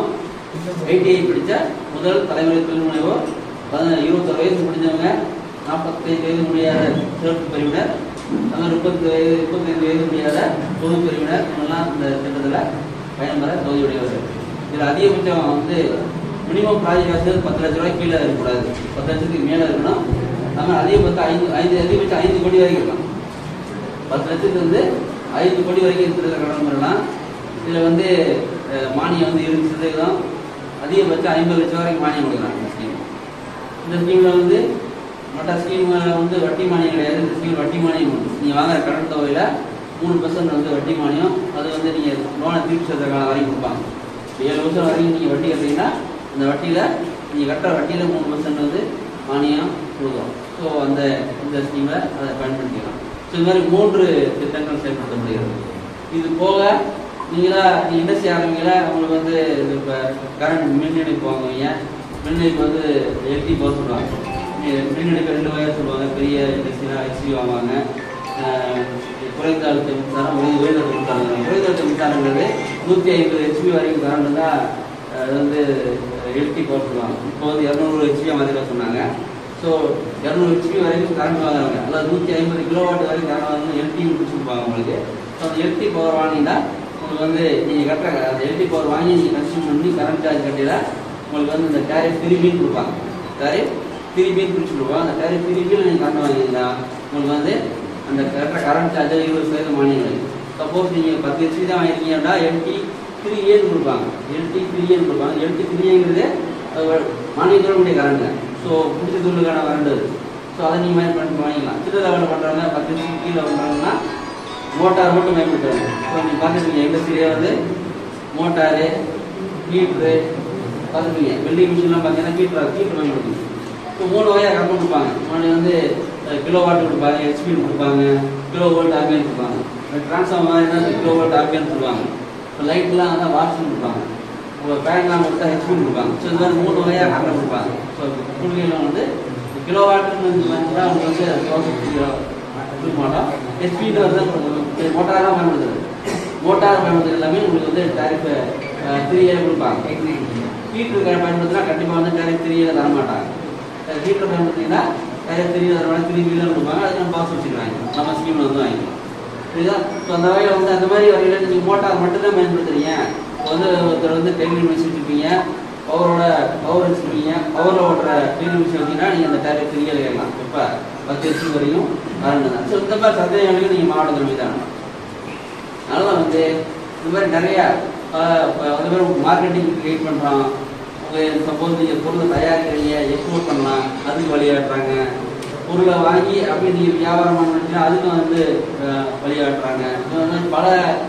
ஐடிஐ படித்த முதல் தலைமுறை தொழில் முனைவோர் பதின- இருபத்தொரு வயசு முடிஞ்சவங்க நாற்பத்தைந்து வயது முடியாத சிறப்பு பிரிவினர் அந்த முப்பத்தி வயது முப்பத்தைந்து வயது முடியாத பொது பிரிவினர் இவங்கெல்லாம் இந்த திட்டத்தில் பயன்பெற தகுதியுடையவர்கள் இதில் அதிகபட்சம் வந்து மினிமம் ப்ராஜெக்ட் காசு பத்து லட்ச ரூபாய் கீழே இருக்கக்கூடாது பத்து லட்சத்துக்கு மேலே இருக்கணும் நம்ம அதிகபட்சம் ஐந்து ஐந்து அதிகபட்சம் ஐந்து கோடி வரைக்கும் இருக்கலாம் பத்து லட்சத்துக்கு வந்து ஐந்து கோடி வரைக்கும் இருக்கிற கடன் பெறலாம் இதில் வந்து அஹ், மானியம் வந்து இருபது சதவீதம் அதிகபட்சம் ஐம்பது லட்சம் வரைக்கும் மானியம் கொடுக்குறாங்க இந்த ஸ்கீம் இந்த ஸ்கீமில் வந்து மற்ற ஸ்கீம் வந்து வட்டி மானியம் கிடையாது இந்த ஸ்கீம் வட்டி மானியம் உண்டு நீங்கள் வாங்குற கடன் தொகையில் மூணு பர்சன்ட் வந்து வட்டி மானியம் அது வந்து நீங்கள் லோனை திருப்பி செலுத்த காலம் வரைக்கும் கொடுப்பாங்க இப்போ ஏழு வருஷம் வரைக்கும் நீங்கள் வட்டி கட்டுறீங்கன்னா அந்த வட்டியில் நீங்கள் கட்டுற வட்டியில் மூணு பர்சன்ட் வந்து மானியம் கொடுக்குறோம் ஸோ அந்த இந்த ஸ்கீமை அதை பயன்படுத்திக்கலாம் ஸோ இது மாதிரி மூன்று திட்டங்கள் செயல்படுத்தப்படுகிறது இது போக நீங்களா நீ இண்டஸ்ட்ரி ஆரம்பிக்கல உங்களுக்கு வந்து இப்போ கரண்ட் மின் இணைப்பு வாங்குவீங்க மின் இணைப்பு வந்து எல்டி போக சொல்லுவாங்க மின் இணைப்பு ரெண்டு வகையாக சொல்லுவாங்க பெரிய இண்டஸ்ட்ரினா ஹெச்டி வாங்குவாங்க அஹ் குறைந்த அழுத்த மின்சாரம் உயர் உயர்ந்த அழுத்த மின்சாரம் குறைந்த அழுத்த மின்சாரங்கிறது நூற்றி ஐம்பது ஹெச்பி வரைக்கும் கரண்ட் தான் அது வந்து எல்டி போக சொல்லுவாங்க இப்போ வந்து இரநூறு ஹெச்பி மாதிரி சொன்னாங்க ஸோ இரநூறு ஹெச்பி வரைக்கும் கரண்ட் வாங்குறாங்க அதாவது நூற்றி ஐம்பது கிலோவாட் வரைக்கும் கரண்ட் வாங்கணும் எல்டி கொடுத்துருப்பாங்க உங்களுக்கு ஸோ அந்த எல்டி பவர் வாங்கினா உங்களுக்கு வந்து நீங்கள் கட்டுற அந்த எல்டி பவர் வாங்கி நீங்கள் கன்சியூம் பண்ணி கரண்ட் சார்ஜ் கட்டில உங்களுக்கு வந்து இந்த டேரிஃப் திரும்பின்னு கொடுப்பாங்க டேரிஃப் திரும்பின்னு பிடிச்சி கொடுப்பாங்க அந்த டேரிஃப் திரும்பியில் நீங்கள் கரண்ட் வாங்கியிருந்தா உங்களுக்கு வந்து அந்த கட்டுற கரண்ட் சார்ஜ் இருபது சதவீதம் மானியம் கிடைக்கும் சப்போஸ் நீங்கள் பத்து ஹெச்பி தான் வாங்கியிருக்கீங்கன்னா எல்டி த்ரீ ஏன்னு கொடுப்பாங்க எல்டி த்ரீ ஏன்னு கொடுப்பாங்க எல்டி த்ரீ ஏங்கிறது மானியத்தோட கூடிய கரண்ட் ஸோ பிடிச்ச தொழிலுக்கான கரண்ட் அது ஸோ அதை நீங்கள் பயன்படுத்தி வாங்கிக்கலாம் சின்ன லெவலில் பண்ணுறவங்க பத்து ஹெச்பி கீழே பண்ணுறாங்கன்னா மோட்டார் மட்டும் பயன்படுத்துறாங்க ஸோ நீங்கள் பார்த்துருக்கீங்க இண்டஸ்ட்ரியிலே வந்து மோட்டாரு ஹீட்ரு பார்த்துருக்கீங்க வெல்டிங் மிஷின்லாம் பார்த்தீங்கன்னா ஹீட்டர் ஹீட்டர் பயன்படுத்தும் ஸோ மூணு வகையாக கம்பெனி கொடுப்பாங்க ஒன்று வந்து கிலோ வாட் கொடுப்பாங்க ஹெச்பி கொடுப்பாங்க கிலோ வோல்ட் ஆம்பியன் கொடுப்பாங்க டிரான்ஸ்ஃபார்மர் என்ன கிலோ வோல்ட் ஆம்பியன் சொல்லுவாங்க இப்போ லைட்லாம் வந்து வாட்ஸ்னு கொடுப்பாங்க உங்கள் ஃபேன்லாம் கொடுத்தா ஹெச்பி கொடுப்பாங்க ஸோ இந்த மாதிரி மூணு வகையாக கரண்ட் கொடுப்பாங்க ஸோ குளிகையில் வந்து கிலோ வாட்டுன்னு வந்துச்சுன்னா உங்களுக்கு வந்து தௌசண்ட் கிலோ கொடுக்க மாட்டோம் ஹெச்பின்னு வந்து மோட்டாராக பயன்படுத்துறது மோட்டார் பயன்படுத்துறது எல்லாமே உங்களுக்கு வந்து டேரிஃப் த்ரீ இயர் கொடுப்பாங்க ஹீட்டர் பயன்படுத்தினா கண்டிப்பாக வந்து டேரிஃப் த்ரீ இயர் தர மாட்டாங்க ஹீட்டர் பயன்படுத்திங்கன்னா டேரிஃப் த்ரீ இயர் தர த்ரீ வீலர் கொடுப்பாங்க அதுக்கு நம்ம பாஸ் வச்சுக்கிறாங்க நம்ம ஸ்கீமில் வந்து வாங்கிக்கலாம் புரியுதா ஸோ அந்த வகையில் வந்து அந்த மாதிரி வகையில் நீங்கள் மோட்டார் மட்டும்தான் பயன்படுத்துறீங்க இப்போ வந்து ஒருத்தர் வந்து டெய்லரிங் மிஷின் வச்சுருப்பீங்க பவரோட பவர் வச்சுருப்பீங்க பவரில் ஓட்டுற டெய்லரிங் மிஷின் வச்சிங்கன்னா நீங்கள் அந்த டேரிஃப் த்ரீ இயர் கேட்கலாம் இப்போ பத்து வருஷம் வரையும் கரண்ட் தான் ஸோ இந்த மாதிரி சந்தேகங்களுக்கு நீங்கள் மாவட்டத்தில் மீது அனுப்பலாம் அதனால வந்து இந்த மாதிரி நிறைய ஆஹ், இப்ப வந்து பேர் மார்க்கெட்டிங் கிரியேட் பண்ணுறோம் உங்கள் சப்போஸ் நீங்கள் பொருளை தயாரிக்கிறீங்க எக்ஸ்போர்ட் பண்ணலாம் அதுக்கு வழிகாட்டுறாங்க பொருளை வாங்கி அப்படி நீங்கள் வியாபாரம் பண்ணீங்கன்னா அதுக்கும் வந்து ஆஹ், வழிகாட்டுறாங்க இது வந்து பல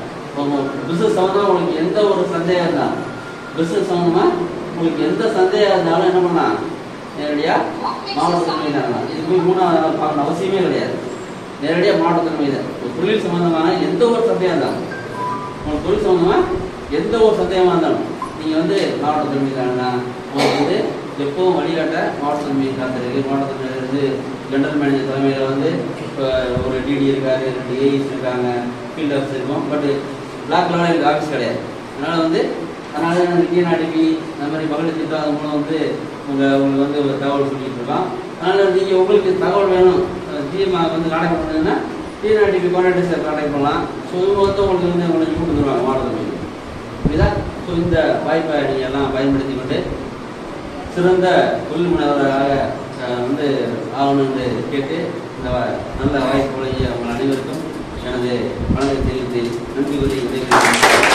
பிஸ்னஸ் சம்மந்தமாக உங்களுக்கு எந்த ஒரு சந்தேகம் இருந்தாலும் பிஸ்னஸ் சம்மந்தமாக உங்களுக்கு எந்த சந்தேகம் இருந்தாலும் என்ன பண்ணலாம் நேரடியாக மாவட்ட தலைமையில இது போய் மூணாவது நாள் பார்க்கணும் அவசியமே கிடையாது நேரடியாக மாவட்ட தலைமையில ஒரு தொழில் சம்பந்தமான எந்த ஒரு சந்தேகம் இருந்தாலும் உங்களுக்கு தொழில் சம்பந்தமாக எந்த ஒரு சந்தேகமாக இருந்தாலும் நீங்கள் வந்து மாவட்ட தலைமையிலானா உங்களுக்கு வந்து எப்பவும் வழிகாட்ட மாவட்ட தலைமை காத்திருக்கு மாவட்ட தலைமையில இருந்து ஜெனரல் மேனேஜர் தலைமையில் வந்து இப்போ ஒரு டிடி இருக்காரு ரெண்டு ஏஇஸ் இருக்காங்க ஃபீல்ட் ஆஃபீஸ் இருக்கும் பட் பிளாக் லெவலில் எனக்கு ஆஃபீஸ் கிடையாது அதனால் வந்து அதனால தான் டிஎன்ஆர்டிபி அந்த மாதிரி மகளிர் திட்டம் அது மூலம் வந்து உங்கள் உங்களுக்கு வந்து ஒரு தகவல் சொல்லிட்டு இருக்கோம் அதனால் நீங்கள் உங்களுக்கு தகவல் வேணும் ஜிஎம் வந்து கான்டாக்ட் பண்ணுறதுன்னா டிஎன்ஆர்டிபி கான்டாக்ட் சார் கான்டாக்ட் பண்ணலாம் ஸோ இவங்க வந்து உங்களுக்கு வந்து உங்களுக்கு கூட்டு வந்துருவாங்க மாவட்டத்தில் புரியுதா ஸோ இந்த வாய்ப்பை நீங்கள் எல்லாம் பயன்படுத்தி கொண்டு சிறந்த தொழில் முனைவராக அஹ், வந்து ஆகணும்னு கேட்டு இந்த வ- நல்ல வாய்ப்பு வழங்கிய உங்கள் அனைவருக்கும் எனது வணக்கத்தை தெரிவித்து நன்றி கூறி விடைபெறுகிறேன்.